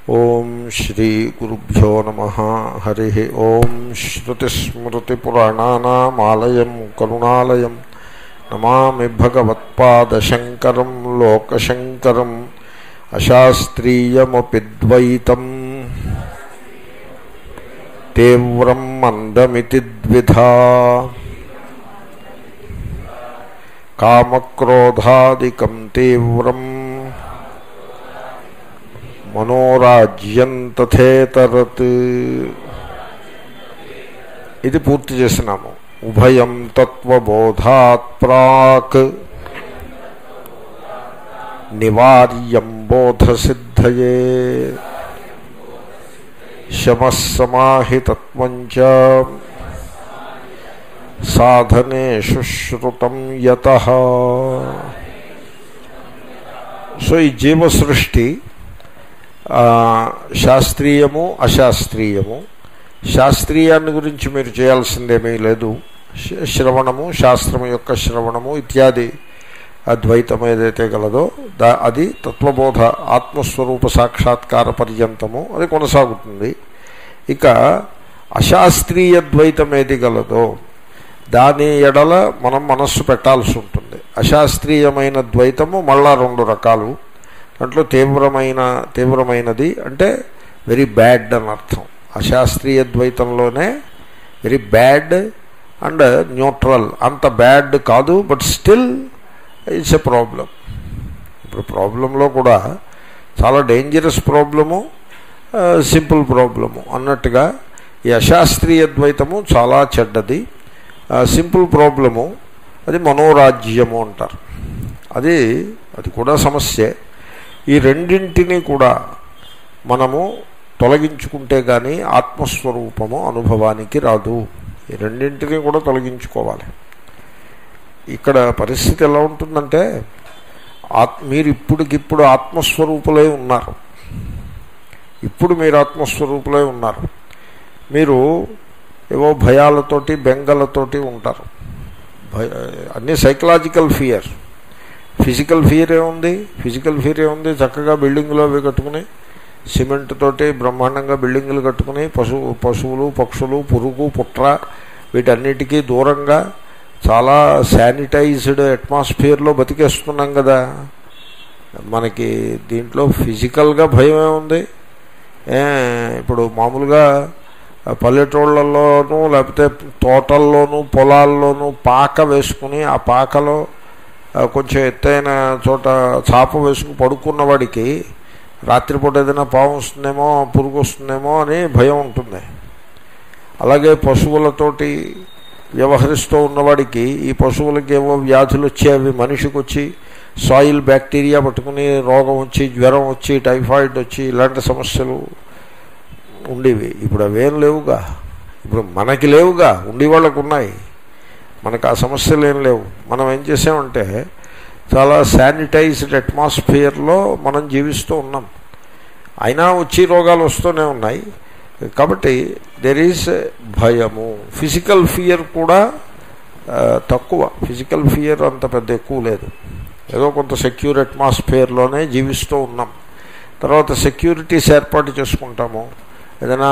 ఓం శ్రీ గురుభ్యో నమ హరి ఓం శ్రుతిస్మృతిపురాణానామాలయం కరుణాలయం నమామి భగవత్పాదశంకరం లోకశంకరం అశాస్త్రీయమపి ద్వైతం తీవ్రం మందమితి ద్విధా కామక్రోధాదికం తీవ్రం మనోరాజ్యం తథేతరత్ ఇది పూర్తి చేసినాము ఉభయం తత్వబోధాత్ ప్రాక్ నివార్యం బోధసిద్ధయే శమస్సమాహితత్వం చ సాధనేషు శ్రుతం యత సో ఈ జీవ సృష్టి శాస్త్రీయము అశాస్త్రీయము శాస్త్రీయాన్ని గురించి మీరు చేయాల్సిందేమీ లేదు శ్రవణము శాస్త్రము యొక్క శ్రవణము ఇత్యాది అద్వైతం ఏదైతే గలదో దా అది తత్వబోధ ఆత్మస్వరూప సాక్షాత్కార పర్యంతము అది కొనసాగుతుంది ఇక అశాస్త్రీయ ద్వైతం ఏది గలదో దాని ఎడల మనం మనస్సు పెట్టాల్సి ఉంటుంది అశాస్త్రీయమైన ద్వైతము మళ్ళా రెండు రకాలు దాంట్లో తీవ్రమైన తీవ్రమైనది అంటే వెరీ బ్యాడ్ అని అర్థం అశాస్త్రీయ ద్వైతంలోనే వెరీ బ్యాడ్ అండ్ న్యూట్రల్ అంత బ్యాడ్ కాదు but still it's a problem ఇప్పుడు ప్రాబ్లంలో కూడా చాలా డేంజరస్ ప్రాబ్లము సింపుల్ ప్రాబ్లము అన్నట్టుగా ఈ అశాస్త్రీయ ద్వైతము చాలా చెడ్డది సింపుల్ ప్రాబ్లము అది మనోరాజ్యము అంటారు అది అది కూడా సమస్యే ఈ రెండింటినీ కూడా మనము తొలగించుకుంటే కానీ ఆత్మస్వరూపము అనుభవానికి రాదు ఈ రెండింటినీ కూడా తొలగించుకోవాలి ఇక్కడ పరిస్థితి ఎలా ఉంటుందంటే ఆత్ మీరు ఇప్పటికిప్పుడు ఆత్మస్వరూపులై ఉన్నారు ఇప్పుడు మీరు ఆత్మస్వరూపులై ఉన్నారు మీరు ఏవో భయాలతోటి బెంగలతోటి ఉంటారు భయ అన్నీ సైకలాజికల్ ఫియర్ ఫిజికల్ ఫియర్ ఏముంది ఫిజికల్ ఫియర్ ఏముంది చక్కగా బిల్డింగ్లో అవి కట్టుకుని సిమెంట్ తోటి బ్రహ్మాండంగా బిల్డింగులు కట్టుకుని పశువు పశువులు పక్షులు పురుగు పుట్ర వీటన్నిటికీ దూరంగా చాలా శానిటైజ్డ్ అట్మాస్ఫియర్లో బతికేస్తున్నాం కదా మనకి దీంట్లో ఫిజికల్గా భయం ఏముంది ఇప్పుడు మామూలుగా పల్లెటూళ్ళల్లోనూ లేకపోతే తోటల్లోనూ పొలాల్లోనూ పాక వేసుకుని ఆ పాకలో కొంచెం ఎత్తైన చోట చాప వేసుకుని పడుకున్న వాడికి రాత్రిపూట ఏదైనా పాము వస్తుందేమో పురుగు వస్తుందేమో అని భయం ఉంటుంది అలాగే పశువులతోటి వ్యవహరిస్తూ ఉన్నవాడికి ఈ పశువులకి ఏవో వ్యాధులు వచ్చి అవి మనిషికి వచ్చి సాయిల్ బ్యాక్టీరియా పట్టుకుని రోగం వచ్చి జ్వరం వచ్చి టైఫాయిడ్ వచ్చి ఇలాంటి సమస్యలు ఉండేవి ఇప్పుడు అవేం లేవుగా ఇప్పుడు మనకి లేవుగా ఉండి వాళ్ళకు ఉన్నాయి మనకు ఆ సమస్యలు ఏం లేవు మనం ఏం చేసామంటే చాలా శానిటైజ్డ్ అట్మాస్ఫియర్లో మనం జీవిస్తూ ఉన్నాం అయినా వచ్చి రోగాలు వస్తూనే ఉన్నాయి కాబట్టి దెర్ ఈజ్ భయము ఫిజికల్ ఫియర్ కూడా తక్కువ ఫిజికల్ ఫియర్ అంత పెద్ద ఎక్కువ లేదు ఏదో కొంత సెక్యూర్ అట్మాస్ఫియర్లోనే జీవిస్తూ ఉన్నాం తర్వాత సెక్యూరిటీస్ ఏర్పాటు చేసుకుంటాము ఏదైనా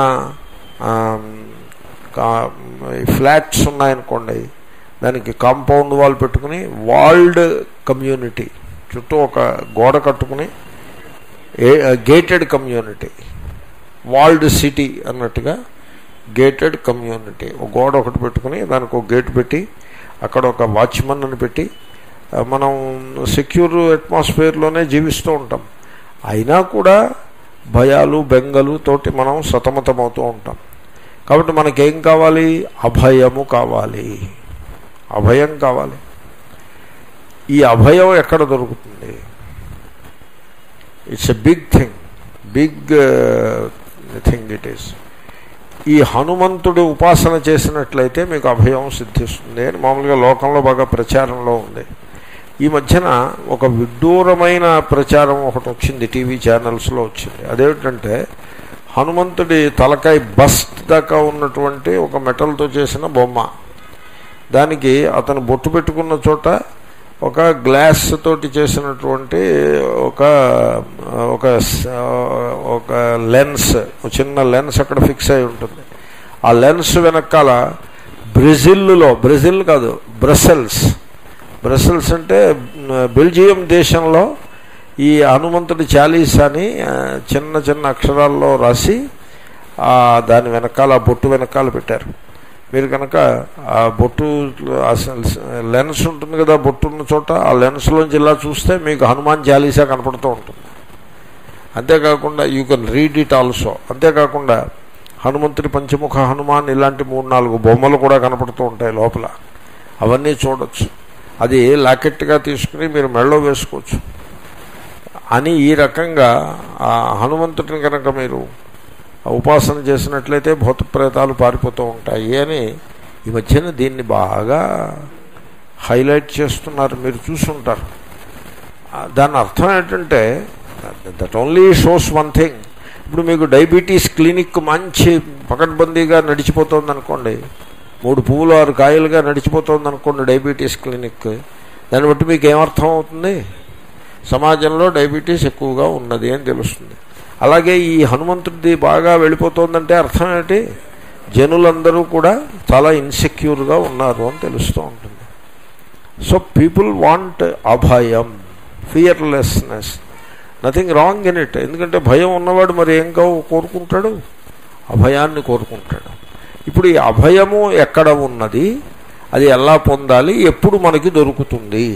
ఫ్లాట్స్ ఉన్నాయనుకోండి దానికి కాంపౌండ్ వాల్ పెట్టుకుని వాల్డ్ కమ్యూనిటీ చుట్టూ ఒక గోడ కట్టుకుని గేటెడ్ కమ్యూనిటీ వాల్డ్ సిటీ అన్నట్టుగా గేటెడ్ కమ్యూనిటీ ఒక గోడ ఒకటి పెట్టుకుని దానికి ఒక గేట్ పెట్టి అక్కడ ఒక వాచ్మన్ అని పెట్టి మనం సెక్యూర్ అట్మాస్ఫియర్లోనే జీవిస్తూ ఉంటాం అయినా కూడా భయాలు బెంగలు తోటి మనం సతమతమవుతూ ఉంటాం కాబట్టి మనకేం కావాలి అభయము కావాలి అభయం కావాలి ఈ అభయం ఎక్కడ దొరుకుతుంది it's a big thing big thing it is ఈ హనుమంతుడి ఉపాసన చేసినట్లయితే మీకు అభయం సిద్ధిస్తుంది అని మామూలుగా లోకంలో బాగా ప్రచారంలో ఉంది ఈ మధ్యన ఒక విడ్డూరమైన ప్రచారం ఒకటి వచ్చింది టీవీ ఛానల్స్లో వచ్చింది అదేమిటంటే హనుమంతుడి తలకాయ బస్ట్ దాకా ఉన్నటువంటి ఒక మెటల్తో చేసిన బొమ్మ దానికి అతను బొట్టు పెట్టుకున్న చోట ఒక గ్లాస్ తోటి చేసినటువంటి ఒక ఒక ఒక లెన్స్ చిన్న లెన్స్ అక్కడ ఫిక్స్ అయి ఉంటుంది ఆ లెన్స్ వెనకాల బ్రెజిల్లో బ్రెజిల్ కాదు బ్రసెల్స్ బ్రసెల్స్ అంటే బెల్జియం దేశంలో ఈ హనుమంతుడి చాలీస్ అని చిన్న చిన్న అక్షరాల్లో రాసి దాని వెనకాల బొట్టు వెనకాల పెట్టారు మీరు కనుక ఆ బొట్టు లెన్స్ ఉంటుంది కదా బొట్టు ఉన్న చోట ఆ లెన్స్లోంచి ఇలా చూస్తే మీకు హనుమాన్ చాలీసా కనపడుతూ ఉంటుంది అంతేకాకుండా you can read it also అంతేకాకుండా హనుమంతుడి పంచముఖ హనుమాన్ ఇలాంటి మూడు నాలుగు బొమ్మలు కూడా కనపడుతూ ఉంటాయి లోపల అవన్నీ చూడొచ్చు అది లాకెట్గా తీసుకుని మీరు మెళ్ళో వేసుకోవచ్చు అని ఈ రకంగా ఆ హనుమంతుడిని కనుక మీరు ఉపాసన చేసినట్లయితే భూత ప్రేతాలు పారిపోతూ ఉంటాయి అని ఈ మధ్యన దీన్ని బాగా హైలైట్ చేస్తున్నారు మీరు చూసుంటారు దాని అర్థం ఏంటంటే that only shows one thing ఇప్పుడు మీకు డయాబెటీస్ క్లినిక్ మంచి పకడ్బందీగా నడిచిపోతుంది అనుకోండి మూడు పువ్వులు ఆరు కాయలుగా నడిచిపోతుంది అనుకోండి డయాబెటీస్ క్లినిక్ దాన్ని బట్టి మీకు ఏమర్థం అవుతుంది సమాజంలో డయాబెటీస్ ఎక్కువగా ఉన్నది అని తెలుస్తుంది అలాగే ఈ హనుమంతుడిది బాగా వెళ్ళిపోతుందంటే అర్థం ఏంటి జనులందరూ కూడా చాలా ఇన్సెక్యూర్గా ఉన్నారు అని తెలుస్తూ ఉంటుంది సో పీపుల్ వాంట్ అభయం fearlessness nothing wrong in it ఎందుకంటే భయం ఉన్నవాడు మరి ఏం కోరుకుంటాడు అభయాన్ని కోరుకుంటాడు ఇప్పుడు ఈ అభయము ఎక్కడ ఉన్నది అది ఎలా పొందాలి ఎప్పుడు మనకి దొరుకుతుంది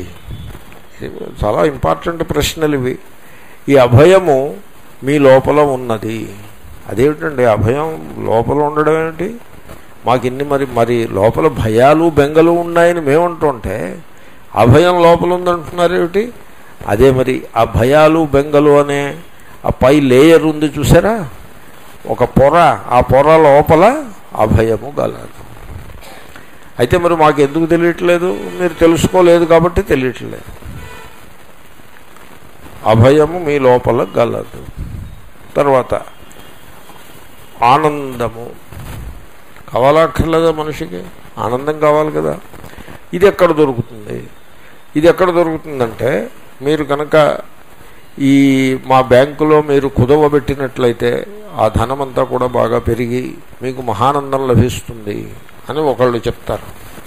చాలా ఇంపార్టెంట్ ప్రశ్నలు ఇవి ఈ అభయము మీ లోపల ఉన్నది అదేమిటండి అభయం లోపల ఉండడం ఏమిటి మాకు ఇన్ని మరి మరి లోపల భయాలు బెంగలు ఉన్నాయని మేమంటుంటే అభయం లోపల ఉందంటున్నారు ఏమిటి అదే మరి ఆ భయాలు బెంగలు అనే ఆ పై లేయర్ ఉంది చూసారా ఒక పొర ఆ పొర లోపల అభయము గలదు అయితే మరి మాకు ఎందుకు తెలియట్లేదు మీరు తెలుసుకోలేదు కాబట్టి తెలియట్లేదు అభయము మీ లోపల గలదు తర్వాత ఆనందము కావాలా అక్కర్లేదా మనిషికి ఆనందం కావాలి కదా ఇది ఎక్కడ దొరుకుతుంది ఇది ఎక్కడ దొరుకుతుందంటే మీరు కనుక ఈ మా బ్యాంకులో మీరు కుదవబెట్టినట్లయితే ఆ ధనమంతా కూడా బాగా పెరిగి మీకు మహానందం లభిస్తుంది అని ఒకళ్ళు చెప్తారు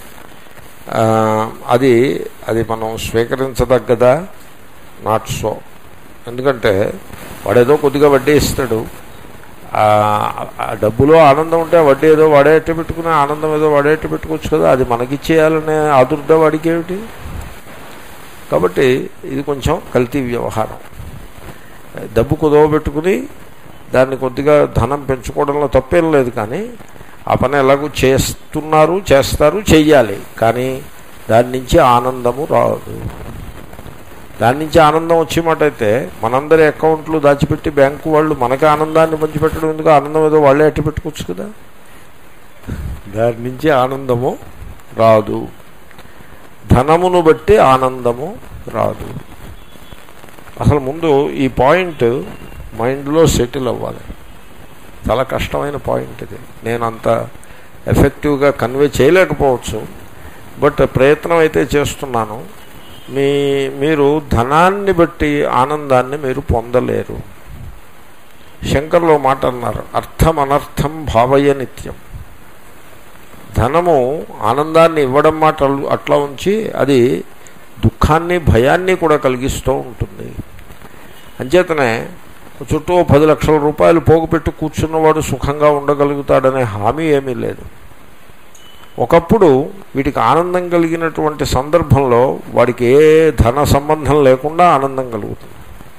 అది అది మనం స్వీకరించదగ్గదా నాట్ సో ఎందుకంటే వాడేదో కొద్దిగా వడ్డీ ఇస్తాడు ఆ డబ్బులో ఆనందం ఉంటే వడ్డీ ఏదో వాడేట్టు పెట్టుకుని ఆనందం ఏదో వాడేట్టు పెట్టుకోవచ్చు కదా అది మనకిచ్చేయాలనే ఆదుర్ద వాడికి ఏమిటి కాబట్టి ఇది కొంచెం కల్తీ వ్యవహారం డబ్బు కుదవబెట్టుకుని దాన్ని కొద్దిగా ధనం పెంచుకోవడంలో తప్పేం లేదు కానీ ఆ పని ఎలాగో చేస్తున్నారు చేస్తారు చెయ్యాలి కానీ దాని నుంచి ఆనందము రాదు దాని నుంచి ఆనందం వచ్చే మాట అయితే మనందరి అకౌంట్లు దాచిపెట్టి బ్యాంకు వాళ్ళు మనకి ఆనందాన్ని పంచిపెట్టడం ఎందుకు ఆనందం ఏదో వాళ్ళే అట్టి పెట్టుకోవచ్చు కదా దాని నుంచి ఆనందము రాదు ధనమును బట్టి ఆనందము రాదు అసలు ముందు ఈ పాయింట్ మైండ్లో సెటిల్ అవ్వాలి చాలా కష్టమైన పాయింట్ ఇది నేను అంత ఎఫెక్టివ్గా కన్వే చేయలేకపోవచ్చు బట్ ప్రయత్నం అయితే చేస్తున్నాను మీ మీరు ధనాన్ని బట్టి ఆనందాన్ని మీరు పొందలేరు శంకర్లో మాట అన్నారు అర్థం అనర్థం భావయ నిత్యం ధనము ఆనందాన్ని ఇవ్వడం మాట అట్లా ఉంచి అది దుఃఖాన్ని భయాన్ని కూడా కలిగిస్తూ ఉంటుంది అంచేతనే చుట్టూ పది లక్షల రూపాయలు పోగుపెట్టి కూర్చున్నవాడు సుఖంగా ఉండగలుగుతాడనే హామీ ఏమీ లేదు ఒకప్పుడు వీటికి ఆనందం కలిగినటువంటి సందర్భంలో వాడికి ఏ ధన సంబంధం లేకుండా ఆనందం కలుగుతుంది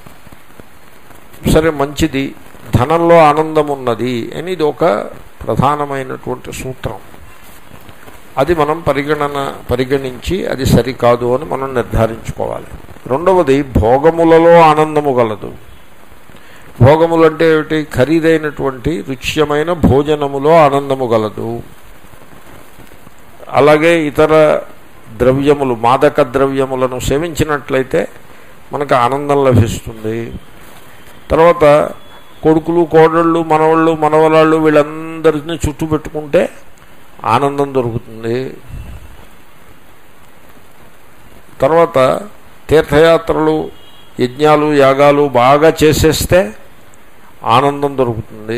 సరే మంచిది ధనంలో ఆనందం ఉన్నది అని ఇది ఒక ప్రధానమైనటువంటి సూత్రం అది మనం పరిగణన పరిగణించి అది సరికాదు అని మనం నిర్ధారించుకోవాలి రెండవది భోగములలో ఆనందము గలదు భోగములు అంటే ఏమిటి ఖరీదైనటువంటి రుచ్యమైన భోజనములో ఆనందము గలదు అలాగే ఇతర ద్రవ్యములు మాదక ద్రవ్యములను సేవించినట్లయితే మనకు ఆనందం లభిస్తుంది తర్వాత కొడుకులు కోడళ్ళు మనవాళ్ళు మనవరాళ్ళు వీళ్ళందరినీ చుట్టూ పెట్టుకుంటే ఆనందం దొరుకుతుంది తర్వాత తీర్థయాత్రలు యజ్ఞాలు యాగాలు బాగా చేసేస్తే ఆనందం దొరుకుతుంది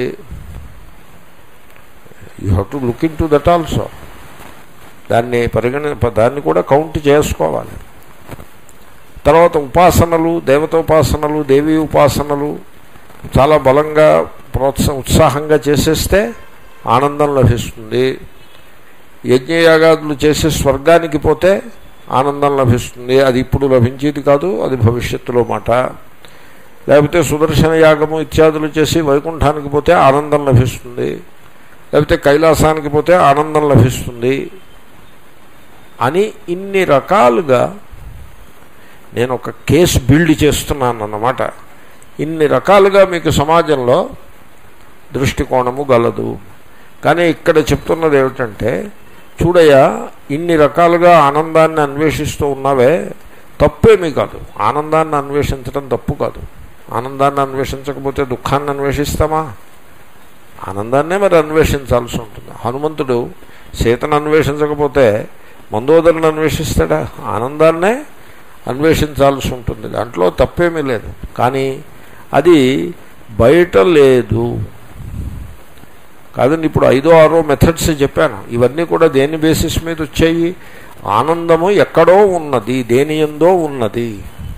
you have to look into that also దాన్ని పరిగణ దాన్ని కూడా కౌంట్ చేసుకోవాలి తర్వాత ఉపాసనలు దేవతోపాసనలు దేవీ ఉపాసనలు చాలా బలంగా ప్రోత్సా ఉత్సాహంగా చేసేస్తే ఆనందం లభిస్తుంది యజ్ఞయాగాదులు చేసే స్వర్గానికి పోతే ఆనందం లభిస్తుంది అది ఇప్పుడు లభించేది కాదు అది భవిష్యత్తులో మాట లేకపోతే సుదర్శన యాగము ఇత్యాదులు చేసి వైకుంఠానికి పోతే ఆనందం లభిస్తుంది లేకపోతే కైలాసానికి పోతే ఆనందం లభిస్తుంది అని ఇన్ని రకాలుగా నేను ఒక కేసు బిల్డ్ చేస్తున్నాను అన్నమాట ఇన్ని రకాలుగా మీకు సమాజంలో దృష్టికోణము గలదు కానీ ఇక్కడ చెప్తున్నది ఏమిటంటే చూడయ్యా ఇన్ని రకాలుగా ఆనందాన్ని అన్వేషిస్తూ ఉన్నావే తప్పేమీ కాదు ఆనందాన్ని అన్వేషించడం తప్పు కాదు ఆనందాన్ని అన్వేషించకపోతే దుఃఖాన్ని అన్వేషిస్తామా ఆనందాన్నే మరి అన్వేషించాల్సి ఉంటుంది హనుమంతుడు సీతను అన్వేషించకపోతే మందోదరుని అన్వేషిస్తాడా ఆనందాన్నే అన్వేషించాల్సి ఉంటుంది దాంట్లో తప్పేమీ లేదు కానీ అది బయట లేదు కాదండి ఇప్పుడు ఐదో ఆరో మెథడ్స్ చెప్పాను ఇవన్నీ కూడా దేని బేసిస్ మీద వచ్చాయి ఆనందము ఎక్కడో ఉన్నది దేని ఎందో ఉన్నది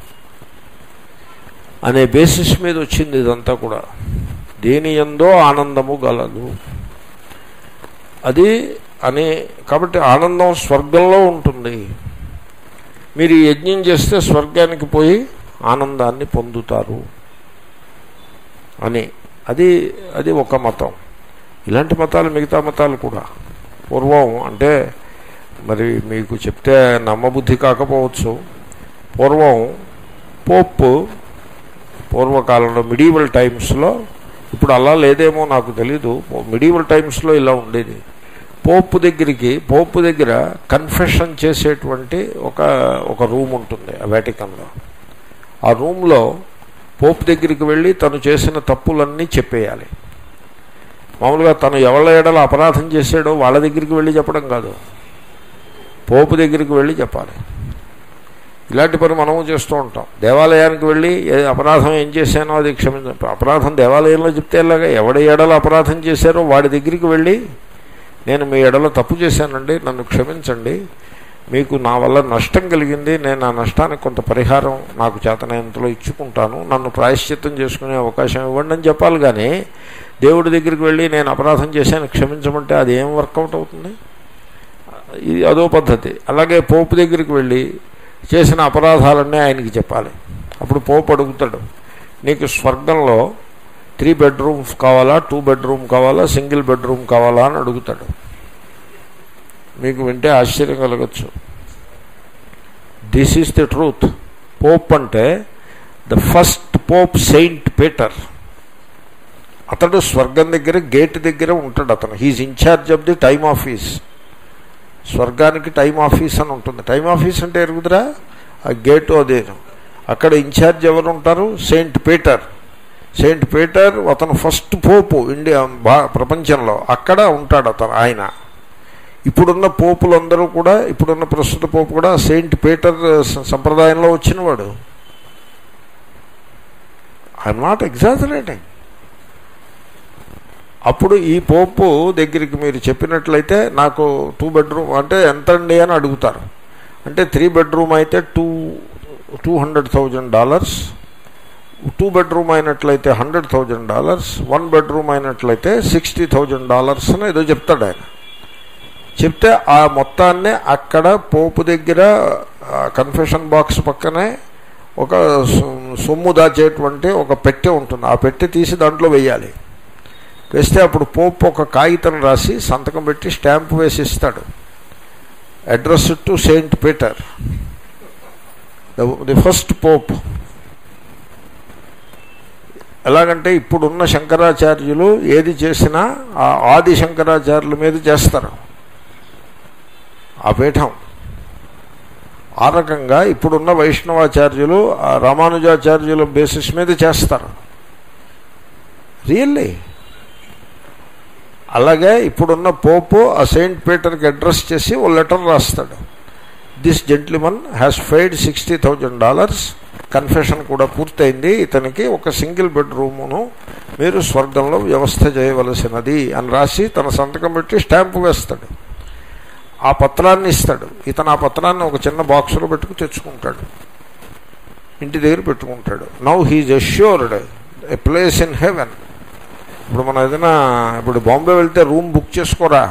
అనే బేసిస్ మీద వచ్చింది ఇదంతా కూడా దేని ఎందో ఆనందము గలదు అది అని కాబట్టి ఆనందం స్వర్గంలో ఉంటుంది మీరు ఈ యజ్ఞం చేస్తే స్వర్గానికి పోయి ఆనందాన్ని పొందుతారు అని అది అది ఒక మతం ఇలాంటి మతాలు మిగతా మతాలు కూడా పూర్వం అంటే మరి మీకు చెప్తే నమ్మబుద్ధి కాకపోవచ్చు పూర్వం పోప్ పూర్వకాలంలో మిడీవల్ టైమ్స్లో ఇప్పుడు అలా లేదేమో నాకు తెలీదు మిడీవల్ టైమ్స్లో ఇలా ఉండేది పోపు దగ్గరికి పోపు దగ్గర కన్ఫెషన్ చేసేటువంటి ఒక ఒక రూమ్ ఉంటుంది ఆ వేటికన్లో ఆ రూమ్లో పోపు దగ్గరికి వెళ్ళి తను చేసిన తప్పులన్నీ చెప్పేయాలి మామూలుగా తను ఎవరి ఎడల అపరాధం చేశాడో వాళ్ళ దగ్గరికి వెళ్ళి చెప్పడం కాదు పోపు దగ్గరికి వెళ్ళి చెప్పాలి ఇలాంటి పని మనము చేస్తూ ఉంటాం దేవాలయానికి వెళ్ళి ఏ అపరాధం ఏం చేశానో అది క్షమించ అపరాధం దేవాలయంలో చెప్తే ఎలాగా ఎవడి ఎడల అపరాధం చేశారో వాడి దగ్గరికి వెళ్ళి నేను మీ ఎడల తప్పు చేశానండి నన్ను క్షమించండి మీకు నా వల్ల నష్టం కలిగింది నేను ఆ నష్టానికి కొంత పరిహారం నాకు చేతనైనంతలో ఇచ్చుకుంటాను నన్ను ప్రాయశ్చిత్తం చేసుకునే అవకాశం ఇవ్వండి అని చెప్పాలి కానీ దేవుడి దగ్గరికి వెళ్ళి నేను అపరాధం చేశాను క్షమించమంటే అది ఏం వర్కౌట్ అవుతుంది ఇది అదో పద్ధతి అలాగే పోపు దగ్గరికి వెళ్ళి చేసిన అపరాధాలన్నీ ఆయనకి చెప్పాలి అప్పుడు పోపు అడుగుతాడు నీకు స్వర్గంలో త్రీ బెడ్రూమ్స్ కావాలా టూ బెడ్రూమ్ కావాలా సింగిల్ బెడ్రూమ్ కావాలా అని అడుగుతాడు మీకు వింటే ఆశ్చర్యం కలగచ్చు this is the truth pope అంటే the first pope saint Peter అతడు స్వర్గం దగ్గర గేట్ దగ్గర ఉంటాడు అతను he's incharge of the time office స్వర్గానికి టైం ఆఫీస్ అని ఉంటుంది టైం ఆఫీస్ అంటే ఎరుగుదరా ఆ గేటు అదే అక్కడ ఇన్ఛార్జ్ ఎవరు ఉంటారు సెయింట్ పీటర్ సెయింట్ పీటర్ అతను ఫస్ట్ పోపు ఇండియా భా ప్రపంచంలో అక్కడ ఉంటాడు అతను ఆయన ఇప్పుడున్న పోపులందరూ కూడా ఇప్పుడున్న ప్రస్తుత పోపు కూడా సెయింట్ పీటర్ సంప్రదాయంలో వచ్చినవాడు ఐఎమ్ నాట్ ఎగ్జాజరేటింగ్ అప్పుడు ఈ పోపు దగ్గరికి మీరు చెప్పినట్లయితే నాకు టూ బెడ్రూమ్ అంటే ఎంత అండి అని అడుగుతారు అంటే త్రీ బెడ్రూమ్ అయితే two two hundred thousand dollars two bedroom అయినట్లయితే hundred thousand dollars one bedroom అయినట్లయితే సిక్స్టీ థౌజండ్ డాలర్స్ అని ఏదో చెప్తాడు ఆయన చెప్తే ఆ మొత్తాన్ని అక్కడ పోపు దగ్గర కన్ఫెషన్ బాక్స్ పక్కనే ఒక సొమ్ము దాచేటువంటి ఒక పెట్టె ఉంటుంది ఆ పెట్టె తీసి దాంట్లో వేయాలి వేస్తే అప్పుడు పోప్ ఒక కాగితం రాసి సంతకం పెట్టి స్టాంప్ వేసి ఇస్తాడు address to saint Peter the first pope ఎలాగంటే ఇప్పుడున్న శంకరాచార్యులు ఏది చేసినా ఆ ఆది శంకరాచార్యుల మీద చేస్తారు ఆ పీఠం ఆ రకంగా ఇప్పుడున్న వైష్ణవాచార్యులు ఆ రామానుజాచార్యుల బేసిస్ మీద చేస్తారు రియల్లీ అలాగే ఇప్పుడున్న పోపు ఆ సెయింట్ పీటర్కి అడ్రస్ చేసి ఓ లెటర్ రాస్తాడు this gentleman has paid sixty thousand dollars confession కూడా పూర్తయింది ఇతనికి ఒక సింగిల్ బెడ్రూమును మీరు స్వర్గంలో వ్యవస్థ చేయవలసినది అని రాసి తన సంతకం పెట్టి స్టాంపు వేస్తాడు ఆ పత్రాన్ని ఇస్తాడు ఇతను ఆ పత్రాన్ని ఒక చిన్న బాక్సులో పెట్టుకు తెచ్చుకుంటాడు ఇంటి దగ్గర పెట్టుకుంటాడు now he's assured a place in heaven ఇప్పుడు మనం ఏదైనా ఇప్పుడు బాంబే వెళ్తే రూమ్ బుక్ చేసుకోరా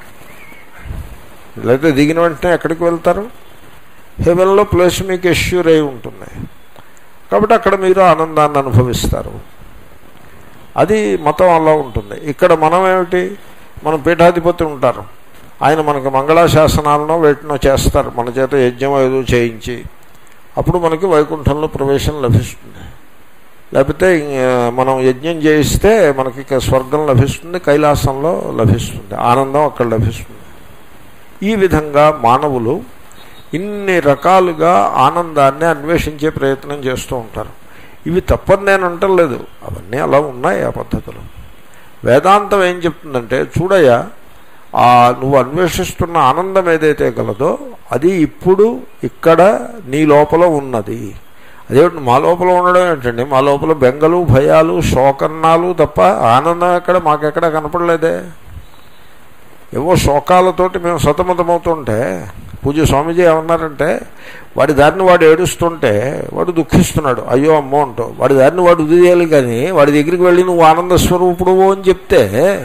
లేకపోతే దిగిన వెంటనే ఎక్కడికి వెళ్తారు హెవెన్లో ప్లేస్ మీకు ఎష్యూర్ అయి ఉంటుంది కాబట్టి అక్కడ మీరు ఆనందాన్ని అనుభవిస్తారు అది మతం అలా ఉంటుంది ఇక్కడ మనం ఏమిటి మనం పీఠాధిపతి ఉంటారు ఆయన మనకు మంగళాశాసనాలను వేటినో చేస్తారు మన చేత యజ్ఞం ఏదో చేయించి అప్పుడు మనకి వైకుంఠంలో ప్రవేశం లభిస్తుంది లేకపోతే మనం యజ్ఞం చేయిస్తే మనకి స్వర్గం లభిస్తుంది కైలాసంలో లభిస్తుంది ఆనందం అక్కడ లభిస్తుంది ఈ విధంగా మానవులు ఇన్ని రకాలుగా ఆనందాన్ని అన్వేషించే ప్రయత్నం చేస్తూ ఉంటారు ఇవి తప్పని నేను అంటలేదు అవన్నీ అలా ఉన్నాయి ఆ పద్ధతులు వేదాంతం ఏం చెప్తుందంటే చూడయ్యా ఆ నువ్వు అన్వేషిస్తున్న ఆనందం ఏదైతే గలదో అది ఇప్పుడు ఇక్కడ నీ లోపల ఉన్నది అదేమిటి మా లోపల ఉండడం ఏంటండి మా లోపల బెంగలు భయాలు శోకన్నాలు తప్ప ఆనందం ఎక్కడ మాకెక్కడ కనపడలేదే ఏవో శోకాలతోటి మేము సతమతమవుతుంటే పూజ స్వామీజీ ఏమన్నారంటే వాడి దారిని వాడు ఏడుస్తుంటే వాడు దుఃఖిస్తున్నాడు అయ్యో అమ్మో అంటూ వాడి దారిని వాడు ఉదియాలి కానీ వాడి దగ్గరికి వెళ్ళి నువ్వు ఆనంద స్వరూపుడు అని చెప్తే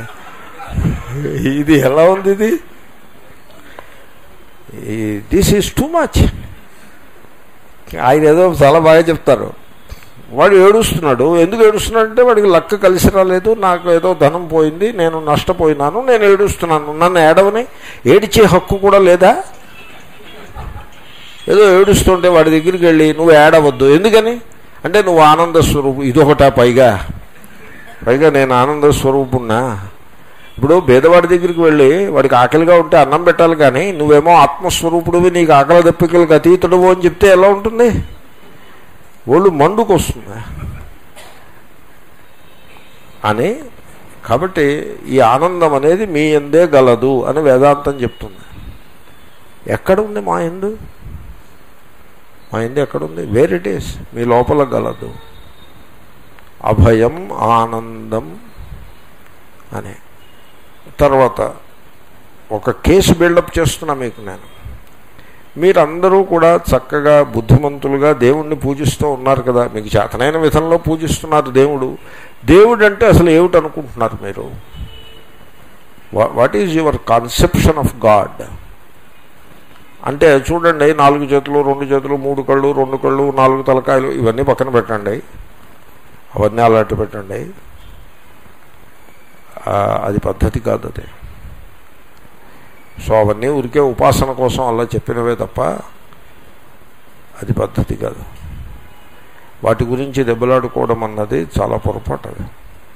ఇది ఎలా ఉంది ఇది దిస్ ఈజ్ టూ మచ్ ఆయన ఏదో చాలా బాగా చెప్తారు వాడు ఏడుస్తున్నాడు ఎందుకు ఏడుస్తున్నాడు అంటే వాడికి లక్క కలిసి రాలేదు నాకు ఏదో ధనం పోయింది నేను నష్టపోయినాను నేను ఏడుస్తున్నాను నన్ను ఏడవని ఏడిచే హక్కు కూడా లేదా ఏదో ఏడుస్తుంటే వాడి దగ్గరికి వెళ్ళి నువ్వు ఏడవద్దు ఎందుకని అంటే నువ్వు ఆనంద స్వరూపు ఇదొకటా పైగా పైగా నేను ఆనంద స్వరూపున్నా ఇప్పుడు పేదవాడి దగ్గరికి వెళ్ళి వాడికి ఆకలిగా ఉంటే అన్నం పెట్టాలి కానీ నువ్వేమో ఆత్మస్వరూపుడివి నీకు ఆకలి దప్పికలకు అతీతుడువు అని చెప్తే ఎలా ఉంటుంది ఒళ్ళు మండుకు వస్తుంది అని కాబట్టి ఈ ఆనందం అనేది మీ ఎందే గలదు అని వేదాంతం చెప్తుంది ఎక్కడుంది మా ఎందు మా ఎందు ఎక్కడుంది వేర్ ఇట్ ఈస్ మీ లోపల గలదు అభయం ఆనందం అనే తర్వాత ఒక కేసు బిల్డప్ చేస్తున్నా మీకు నేను మీరందరూ కూడా చక్కగా బుద్ధిమంతులుగా దేవుణ్ణి పూజిస్తూ ఉన్నారు కదా మీకు చేతనైన విధంలో పూజిస్తున్నారు దేవుడు దేవుడు అంటే అసలు ఏమిటి అనుకుంటున్నారు మీరు what is your conception of God అంటే చూడండి నాలుగు చేతులు రెండు చేతులు మూడు కళ్ళు రెండు కళ్ళు నాలుగు తలకాయలు ఇవన్నీ పక్కన పెట్టండి అవన్నీ అలాంటి పెట్టండి అది పద్ధతి కాదు అది సో అవన్నీ ఊరికే ఉపాసన కోసం అలా చెప్పినవే తప్ప అది పద్ధతి కాదు వాటి గురించి దెబ్బలాడుకోవడం అన్నది చాలా పొరపాటు అది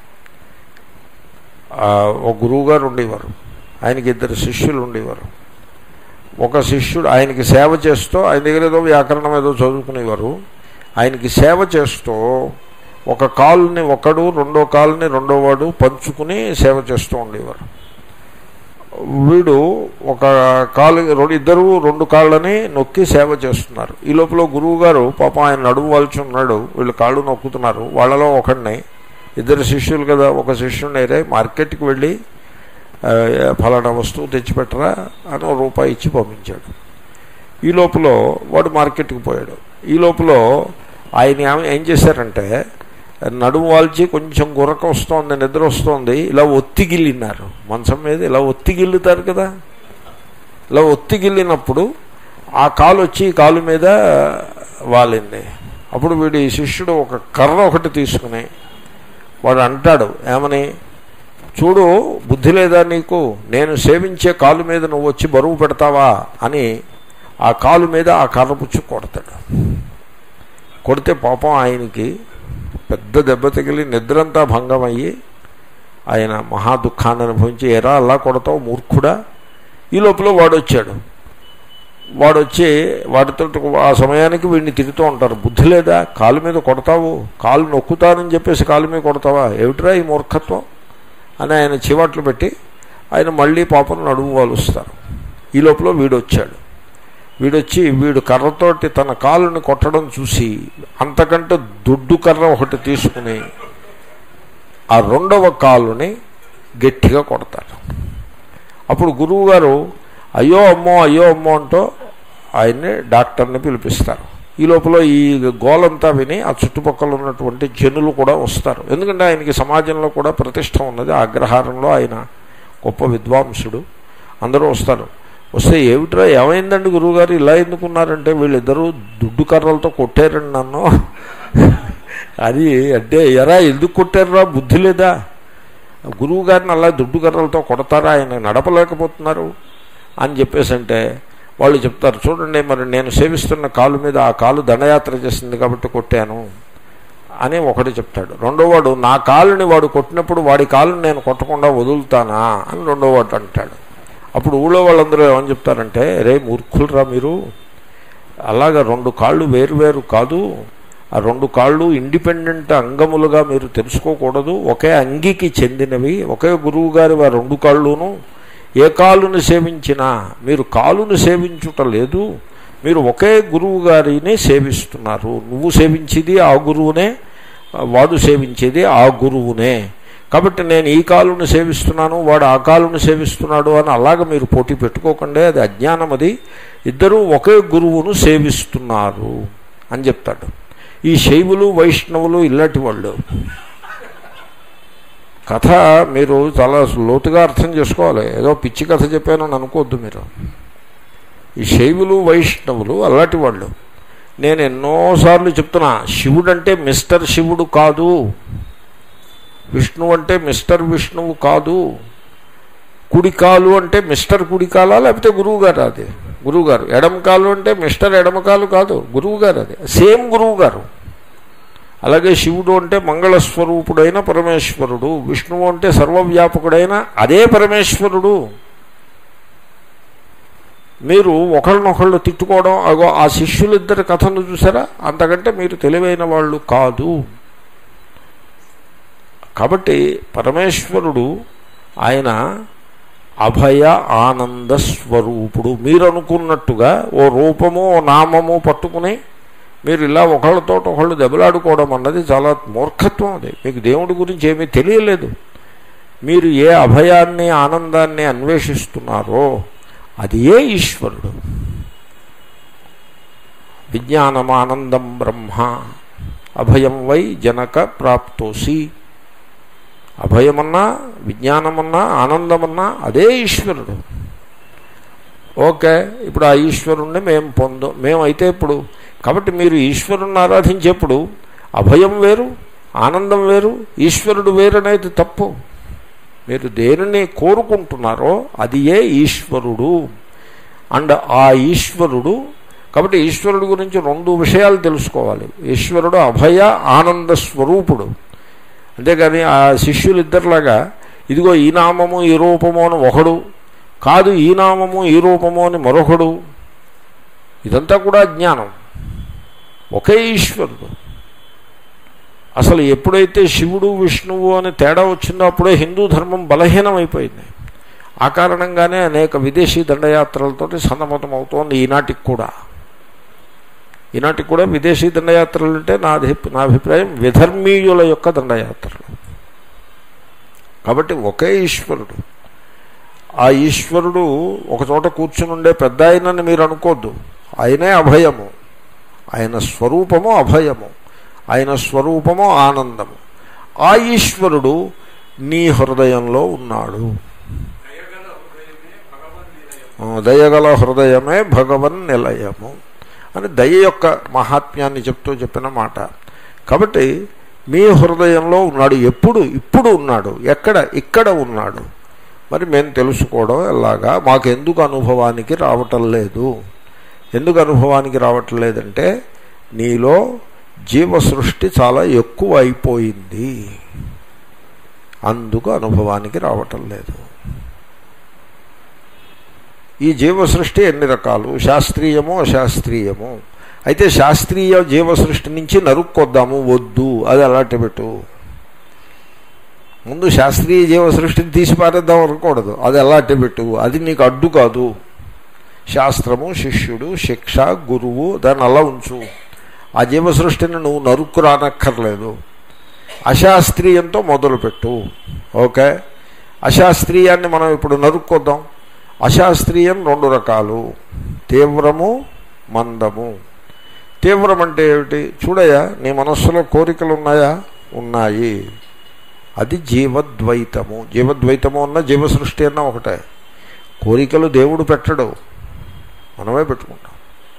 ఒక గురువుగారు ఉండేవారు ఆయనకి ఇద్దరు శిష్యులు ఉండేవారు ఒక శిష్యుడు ఆయనకి సేవ చేస్తూ ఆయన దగ్గర ఏదో వ్యాకరణం ఏదో చదువుకునేవారు ఆయనకి సేవ చేస్తూ ఒక కాలుని ఒకడు రెండో కాలుని రెండో వాడు పంచుకుని సేవ చేస్తూ ఉండేవారు వీడు ఒక కాలు రెండు ఇద్దరు రెండు కాళ్ళని నొక్కి సేవ చేస్తున్నారు ఈ లోపల గురువు గారు పాపం ఆయన నడుము వాల్చి ఉన్నాడు వీళ్ళు కాళ్ళు నొక్కుతున్నారు వాళ్ళలో ఒకడిని ఇద్దరు శిష్యులు కదా ఒక శిష్యుని అయితే మార్కెట్కి వెళ్ళి ఫలానా వస్తువు తెచ్చిపెట్టరా అని ఒక రూపాయి ఇచ్చి పంపించాడు ఈ లోపల వాడు మార్కెట్కి పోయాడు ఈ లోపల ఆయన ఏం చేశారంటే నడుము వాల్చి కొంచెం గురక వస్తోంది నిద్ర వస్తోంది ఇలా ఒత్తిగిల్లినారు మంచం మీద ఇలా ఒత్తిగిల్లుతారు కదా ఇలా ఒత్తిగిల్లినప్పుడు ఆ కాలు వచ్చి ఈ కాలు మీద వాలింది అప్పుడు వీడి శిష్యుడు ఒక కర్ర ఒకటి తీసుకుని వాడు అంటాడు ఏమని చూడు బుద్ధి లేదా నీకు నేను సేవించే కాలు మీద నువ్వు వచ్చి బరువు పెడతావా అని ఆ కాలు మీద ఆ కర్ర పుచ్చి కొడతాడు కొడితే పాపం ఆయనకి పెద్ద దెబ్బ తగిలి నిద్రంతా భంగం అయ్యి ఆయన మహా దుఃఖాన్ని అనుభవించి ఎరా అలా కొడతావు మూర్ఖుడా ఈ లోపల వాడు వచ్చాడు వాడు వచ్చి వాడితో ఆ సమయానికి వీడిని తిరుగుతూ ఉంటారు బుద్ధి లేదా కాలు మీద కొడతావు కాలు నొక్కుతానని చెప్పేసి కాలు మీద కొడతావా ఏమిట్రా ఈ మూర్ఖత్వం అని ఆయన చివాట్లు పెట్టి ఆయన మళ్ళీ పాపను నడుము వాలుస్తారు ఈ లోపల వీడు వచ్చాడు వీడొచ్చి వీడు కర్రతోటి తన కాలుని కొట్టడం చూసి అంతకంటే దొడ్డు కర్ర ఒకటి తీసుకుని ఆ రెండవ కాలుని గట్టిగా కొడతారు అప్పుడు గురువు గారు అయ్యో అమ్మో అయ్యో అమ్మో అంటూ ఆయన్ని డాక్టర్ని పిలిపిస్తారు ఈ లోపల ఈ గోలంతా విని ఆ చుట్టుపక్కల ఉన్నటువంటి జనులు కూడా వస్తారు ఎందుకంటే ఆయనకి సమాజంలో కూడా ప్రతిష్ట ఉన్నది ఆ అగ్రహారంలో ఆయన గొప్ప విద్వాంసుడు అందరూ వస్తారు వస్తే ఏమిట్రా ఏమైందండి గురువుగారు ఇలా ఎందుకున్నారంటే వీళ్ళిద్దరూ దుడ్డు కర్రలతో కొట్టారండి నన్ను అది అంటే ఎరా ఎందుకు కొట్టారురా బుద్ధి లేదా గురువు గారిని అలా దుడ్డు కర్రలతో కొడతారా ఆయన నడపలేకపోతున్నారు అని చెప్పేసి అంటే వాళ్ళు చెప్తారు చూడండి మరి నేను సేవిస్తున్న కాలు మీద ఆ కాలు దండయాత్ర చేసింది కాబట్టి కొట్టాను అని ఒకటి చెప్తాడు రెండోవాడు నా కాలుని వాడు కొట్టినప్పుడు వాడి కాలుని నేను కొట్టకుండా వదులుతానా అని రెండోవాడు అంటాడు అప్పుడు ఊళ్ళో వాళ్ళందరూ ఏమని చెప్తారంటే రే మూర్ఖులరా మీరు అలాగా రెండు కాళ్ళు వేరు కాదు ఆ రెండు కాళ్ళు ఇండిపెండెంట్ అంగములుగా మీరు తెలుసుకోకూడదు ఒకే అంగికి చెందినవి ఒకే గురువు గారి ఆ రెండు కాళ్ళును ఏ కాలును సేవించినా మీరు కాలును సేవించుట లేదు మీరు ఒకే గురువు గారిని సేవిస్తున్నారు నువ్వు సేవించేది ఆ గురువునే వాడు సేవించేది ఆ గురువునే కాబట్టి నేను ఈ కాలును సేవిస్తున్నాను వాడు ఆ కాలును సేవిస్తున్నాడు అని అలాగ మీరు పోటీ పెట్టుకోకండి అది అజ్ఞానం అది ఇద్దరూ ఒకే గురువును సేవిస్తున్నారు అని చెప్తాడు ఈ శైవులు వైష్ణవులు ఇలాంటి వాళ్ళు కథ మీరు చాలా లోతుగా అర్థం చేసుకోవాలి ఏదో పిచ్చి కథ చెప్పానని అనుకోవద్దు మీరు ఈ శైవులు వైష్ణవులు అలాంటి వాళ్ళు నేను ఎన్నోసార్లు చెప్తున్నా శివుడు అంటే మిస్టర్ శివుడు కాదు విష్ణువు అంటే మిస్టర్ విష్ణువు కాదు కుడికాలు అంటే మిస్టర్ కుడికాలా లేకపోతే గురువు గారు అది గురువు గారు ఎడమకాలు అంటే మిస్టర్ ఎడమకాలు కాదు గురువు గారు అది సేమ్ గురువు గారు అలాగే శివుడు అంటే మంగళస్వరూపుడైన పరమేశ్వరుడు విష్ణువు అంటే సర్వవ్యాపకుడైన అదే పరమేశ్వరుడు మీరు ఒకళ్ళనొకళ్ళు తిట్టుకోవడం అగో ఆ శిష్యులిద్దరి కథను చూసారా అంతకంటే మీరు తెలివైన వాళ్ళు కాదు కాబట్టి పరమేశ్వరుడు ఆయన అభయ ఆనంద స్వరూపుడు మీరు అనుకున్నట్టుగా ఓ రూపము ఓ నామము పట్టుకుని మీరు ఇలా ఒకళ్ళతో ఒకళ్ళు దెబ్బలాడుకోవడం అన్నది చాలా మూర్ఖత్వం అది మీకు దేవుడి గురించి ఏమీ తెలియలేదు మీరు ఏ అభయాన్ని ఆనందాన్ని అన్వేషిస్తున్నారో అది ఏ ఈశ్వరుడు విజ్ఞానమానందం బ్రహ్మ అభయం వై జనక ప్రాప్తోసి అభయమన్నా విజ్ఞానమన్నా ఆనందమన్నా అదే ఈశ్వరుడు ఓకే ఇప్పుడు ఆ ఈశ్వరుణ్ణి మేము పొందు మేమైతే ఇప్పుడు కాబట్టి మీరు ఈశ్వరుణ్ణి ఆరాధించేప్పుడు అభయం వేరు ఆనందం వేరు ఈశ్వరుడు వేరనేది తప్పు మీరు దేనిని కోరుకుంటున్నారో అది ఏ ఈశ్వరుడు అండ్ ఆ ఈశ్వరుడు కాబట్టి ఈశ్వరుడు గురించి రెండు విషయాలు తెలుసుకోవాలి ఈశ్వరుడు అభయ ఆనంద స్వరూపుడు అంతేగాని ఆ శిష్యులు ఇద్దరిలాగా ఇదిగో ఈ నామము ఈ రూపము అని ఒకడు కాదు ఈ నామము ఈ రూపము అని మరొకడు ఇదంతా కూడా జ్ఞానం ఒకే ఈశ్వరుడు అసలు ఎప్పుడైతే శివుడు విష్ణువు అని తేడా వచ్చిందో అప్పుడే హిందూ ధర్మం బలహీనమైపోయింది ఆ కారణంగానే అనేక విదేశీ దండయాత్రలతోటి సన్నమతం అవుతోంది ఈనాటికి కూడా ఈనాటికి కూడా విదేశీ దండయాత్రలు అంటే నా నా అభిప్రాయం విధర్మీయుల యొక్క దండయాత్రలు కాబట్టి ఒకే ఈశ్వరుడు ఆ ఈశ్వరుడు ఒక చోట కూర్చుని ఉండే పెద్ద ఆయనని మీరు అనుకోద్దు ఆయనే అభయము ఆయన స్వరూపము అభయము ఆయన స్వరూపము ఆనందము ఆ ఈశ్వరుడు నీ హృదయంలో ఉన్నాడు దయగల హృదయమే భగవన్ నిలయము అని దయ యొక్క మహాత్మ్యాన్ని చెప్తూ చెప్పిన మాట కాబట్టి మీ హృదయంలో ఉన్నాడు ఎప్పుడు ఇప్పుడు ఉన్నాడు ఎక్కడ ఇక్కడ ఉన్నాడు మరి మేము తెలుసుకోవడం ఎలాగా మాకెందుకు అనుభవానికి రావటం లేదు ఎందుకు అనుభవానికి రావటం లేదంటే నీలో జీవ సృష్టి చాలా ఎక్కువ అయిపోయింది అందుకు అనుభవానికి రావటం లేదు ఈ జీవ సృష్టి ఎన్ని రకాలు శాస్త్రీయము అశాస్త్రీయము అయితే శాస్త్రీయ జీవ సృష్టి నుంచి నరుక్కొద్దాము వద్దు అది అలాంటి పెట్టు ముందు శాస్త్రీయ జీవ సృష్టిని తీసి పారేద్దాం అనుకోకూడదు అది అలాంటి పెట్టు అది నీకు అడ్డు కాదు శాస్త్రము శిష్యుడు శిక్ష గురువు దాన్ని అలా ఉంచు ఆ జీవ సృష్టిని నువ్వు నరుక్కు రానక్కర్లేదు అశాస్త్రీయంతో మొదలుపెట్టు ఓకే అశాస్త్రీయాన్ని మనం ఇప్పుడు నరుక్కొద్దాం అశాస్త్రీయం రెండు రకాలు తీవ్రము మందము తీవ్రం అంటే ఏమిటి చూడయా నీ మనస్సులో కోరికలు ఉన్నాయా ఉన్నాయి అది జీవద్వైతము జీవద్వైతము అన్న జీవ సృష్టి అన్న ఒకటే కోరికలు దేవుడు పెట్టడు మనమే పెట్టుకుంటాం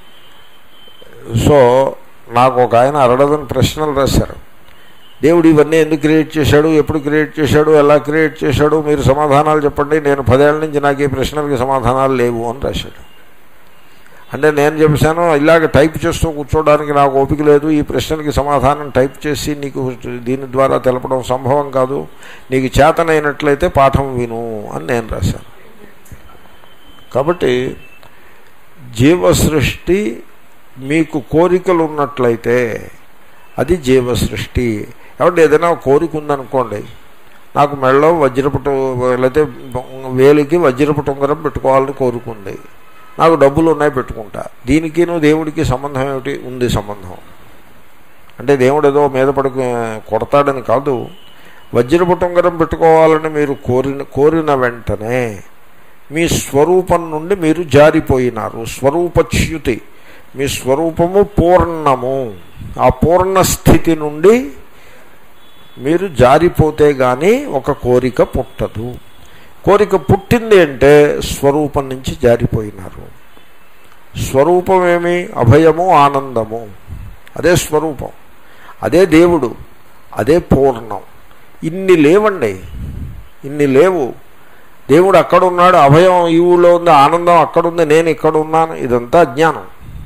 సో నాకు ఒక ఆయన అరడదని ప్రశ్నలు రాశారు దేవుడు ఇవన్నీ ఎందుకు క్రియేట్ చేశాడు ఎప్పుడు క్రియేట్ చేశాడు ఎలా క్రియేట్ చేశాడు మీరు సమాధానాలు చెప్పండి నేను పదేళ్ల నుంచి నాకు ఈ ప్రశ్నలకి సమాధానాలు లేవు అని రాశాడు అంటే నేను చెప్పాను ఇలాగ టైప్ చేస్తూ కూర్చోవడానికి నాకు ఓపిక లేదు ఈ ప్రశ్నలకి సమాధానం టైప్ చేసి నీకు దీని ద్వారా తెలపడం సంభవం కాదు నీకు చేతనైనట్లయితే పాఠం విను అని నేను రాశాను కాబట్టి జీవ సృష్టి మీకు కోరికలు ఉన్నట్లయితే అది జీవ సృష్టి కాబట్టి ఏదైనా కోరిక ఉందనుకోండి నాకు మెళ్ళలో వజ్రపటు లేకపోతే వేలికి వజ్రపటు ఉంగరం పెట్టుకోవాలని కోరుకుంది నాకు డబ్బులు ఉన్నాయి పెట్టుకుంటా దీనికి నువ్వు దేవుడికి సంబంధం ఏమిటి ఉంది సంబంధం అంటే దేవుడు ఏదో మీద పడి కొడతాడని కాదు వజ్రపటు ఉంగరం పెట్టుకోవాలని మీరు కోరిన కోరిన వెంటనే మీ స్వరూపం నుండి మీరు జారిపోయినారు స్వరూపచ్యుతి మీ స్వరూపము పూర్ణము ఆ పూర్ణ స్థితి నుండి మీరు జారిపోతే కానీ ఒక కోరిక పుట్టదు కోరిక పుట్టింది అంటే స్వరూపం నుంచి జారిపోయినారు స్వరూపం ఏమి అభయము ఆనందము అదే స్వరూపం అదే దేవుడు అదే పూర్ణం ఇన్ని లేవండి ఇన్ని లేవు దేవుడు అక్కడున్నాడు అభయం ఈ ఊళ్ళో ఉంది ఆనందం అక్కడుంది నేను ఇక్కడ ఉన్నాను ఇదంతా అజ్ఞానం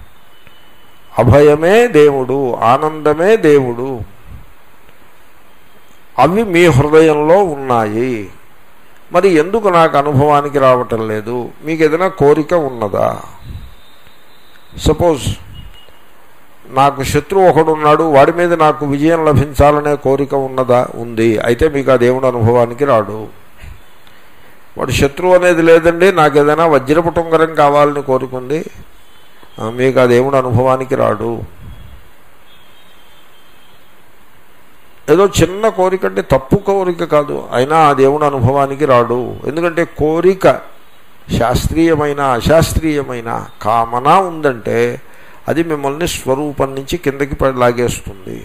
అభయమే దేవుడు ఆనందమే దేవుడు అవి మీ హృదయంలో ఉన్నాయి మరి ఎందుకు నాకు అనుభవానికి రావటం లేదు మీకు ఏదైనా కోరిక ఉన్నదా సపోజ్ నాకు శత్రువు ఒకడున్నాడు వాడి మీద నాకు విజయం లభించాలనే కోరిక ఉన్నదా ఉంది అయితే మీకు ఆ దేవుడు అనుభవానికి రాడు వాడు శత్రువు అనేది లేదండి నాకు ఏదైనా వజ్రపుటుంగరం కావాలని కోరుకుంది మీకు ఆ దేవుడు అనుభవానికి రాడు ఏదో చిన్న కోరిక అంటే తప్పు కోరిక కాదు అయినా ఆ దేవుడు అనుభవానికి రాడు ఎందుకంటే కోరిక శాస్త్రీయమైన అశాస్త్రీయమైన కామన ఉందంటే అది మిమ్మల్ని స్వరూపం నుంచి కిందకి లాగేస్తుంది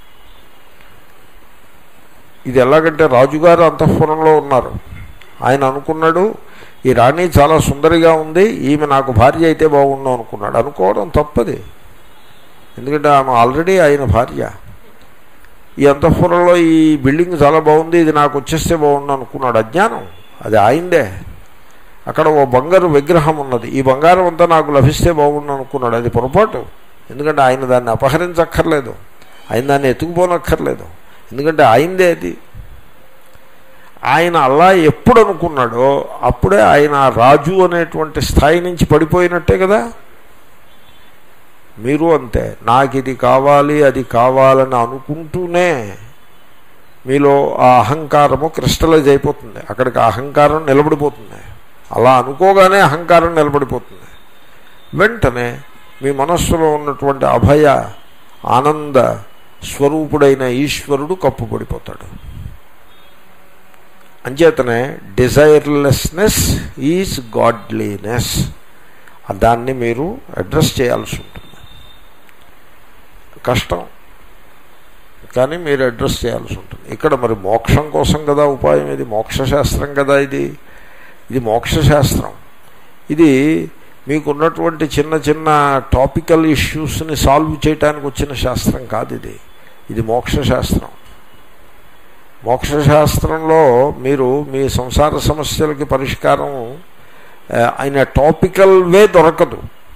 ఇది ఎలాగంటే రాజుగారు అంతఃపురంలో ఉన్నారు ఆయన అనుకున్నాడు ఈ రాణి చాలా సుందరిగా ఉంది ఈమె నాకు భార్య అయితే బాగుండు అనుకున్నాడు అనుకోవడం తప్పది ఎందుకంటే ఆమె ఆల్రెడీ ఆయన భార్య ఈ అంతఃపురంలో ఈ బిల్డింగ్ చాలా బాగుంది ఇది నాకు వచ్చేస్తే బాగుండు అనుకున్నాడు అజ్ఞానం అది ఆయిందే అక్కడ ఓ బంగారు విగ్రహం ఉన్నది ఈ బంగారం అంతా నాకు లభిస్తే బాగుండు అనుకున్నాడు అది పొరపాటు ఎందుకంటే ఆయన దాన్ని అపహరించక్కర్లేదు ఆయన దాన్ని ఎత్తుకుపోనక్కర్లేదు ఎందుకంటే ఆయిందే అది ఆయన అలా ఎప్పుడు అనుకున్నాడో అప్పుడే ఆయన రాజు అనేటువంటి స్థాయి నుంచి పడిపోయినట్టే కదా మీరు అంతే నాకు ఇది కావాలి అది కావాలని అనుకుంటూనే మీలో ఆ అహంకారము క్రిస్టలైజ్ అయిపోతుంది అక్కడికి అహంకారం నిలబడిపోతుంది అలా అనుకోగానే అహంకారం నిలబడిపోతుంది వెంటనే మీ మనస్సులో ఉన్నటువంటి అభయ ఆనంద స్వరూపుడైన ఈశ్వరుడు కప్పుపడిపోతాడు అంచేతనే డిజైర్లెస్నెస్ ఈజ్ గాడ్లీనెస్ దాన్ని మీరు అడ్రస్ చేయాల్సి ఉంటుంది కష్టం కానీ మీరు అడ్రస్ చేయాల్సి ఉంటుంది ఇక్కడ మరి మోక్షం కోసం కదా ఉపాయం ఇది మోక్షశాస్త్రం కదా ఇది ఇది మోక్షశాస్త్రం ఇది మీకున్నటువంటి చిన్న చిన్న టాపికల్ ఇష్యూస్ని సాల్వ్ చేయడానికి వచ్చిన శాస్త్రం కాదు ఇది ఇది మోక్షశాస్త్రం మోక్షశాస్త్రంలో మీరు మీ సంసార సమస్యలకి పరిష్కారం అయిన టాపికల్ వే దొరకదు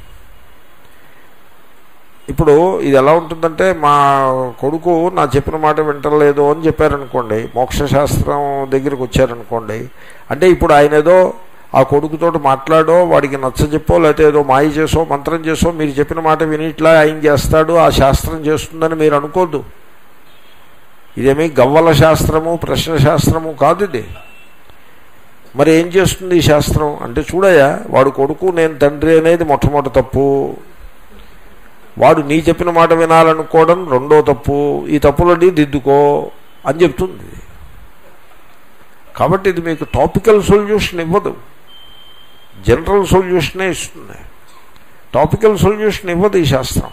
ఇప్పుడు ఇది ఎలా ఉంటుందంటే మా కొడుకు నా చెప్పిన మాట వింటలేదు అని చెప్పారనుకోండి మోక్షశాస్త్రం దగ్గరికి వచ్చారనుకోండి అంటే ఇప్పుడు ఆయన ఏదో ఆ కొడుకుతో మాట్లాడో వాడికి నచ్చజెప్పో లేకపోతే ఏదో మాయ చేసో మంత్రం చేసో మీరు చెప్పిన మాట వినిట్లా ఆయన చేస్తాడు ఆ శాస్త్రం చేస్తుందని మీరు అనుకోద్దు ఇదేమీ గవ్వల శాస్త్రము ప్రశ్న శాస్త్రము కాదు ఇది మరి ఏం చేస్తుంది ఈ శాస్త్రం అంటే చూడయ్యా వాడు కొడుకు నేను తండ్రి అనేది మొట్టమొదటి తప్పు వాడు నీ చెప్పిన మాట వినాలనుకోవడం రెండో తప్పు ఈ తప్పులన్నీ దిద్దుకో అని చెప్తుంది కాబట్టి ఇది మీకు టాపికల్ సొల్యూషన్ ఇవ్వదు జనరల్ సొల్యూషనే ఇస్తుంది టాపికల్ సొల్యూషన్ ఇవ్వదు ఈ శాస్త్రం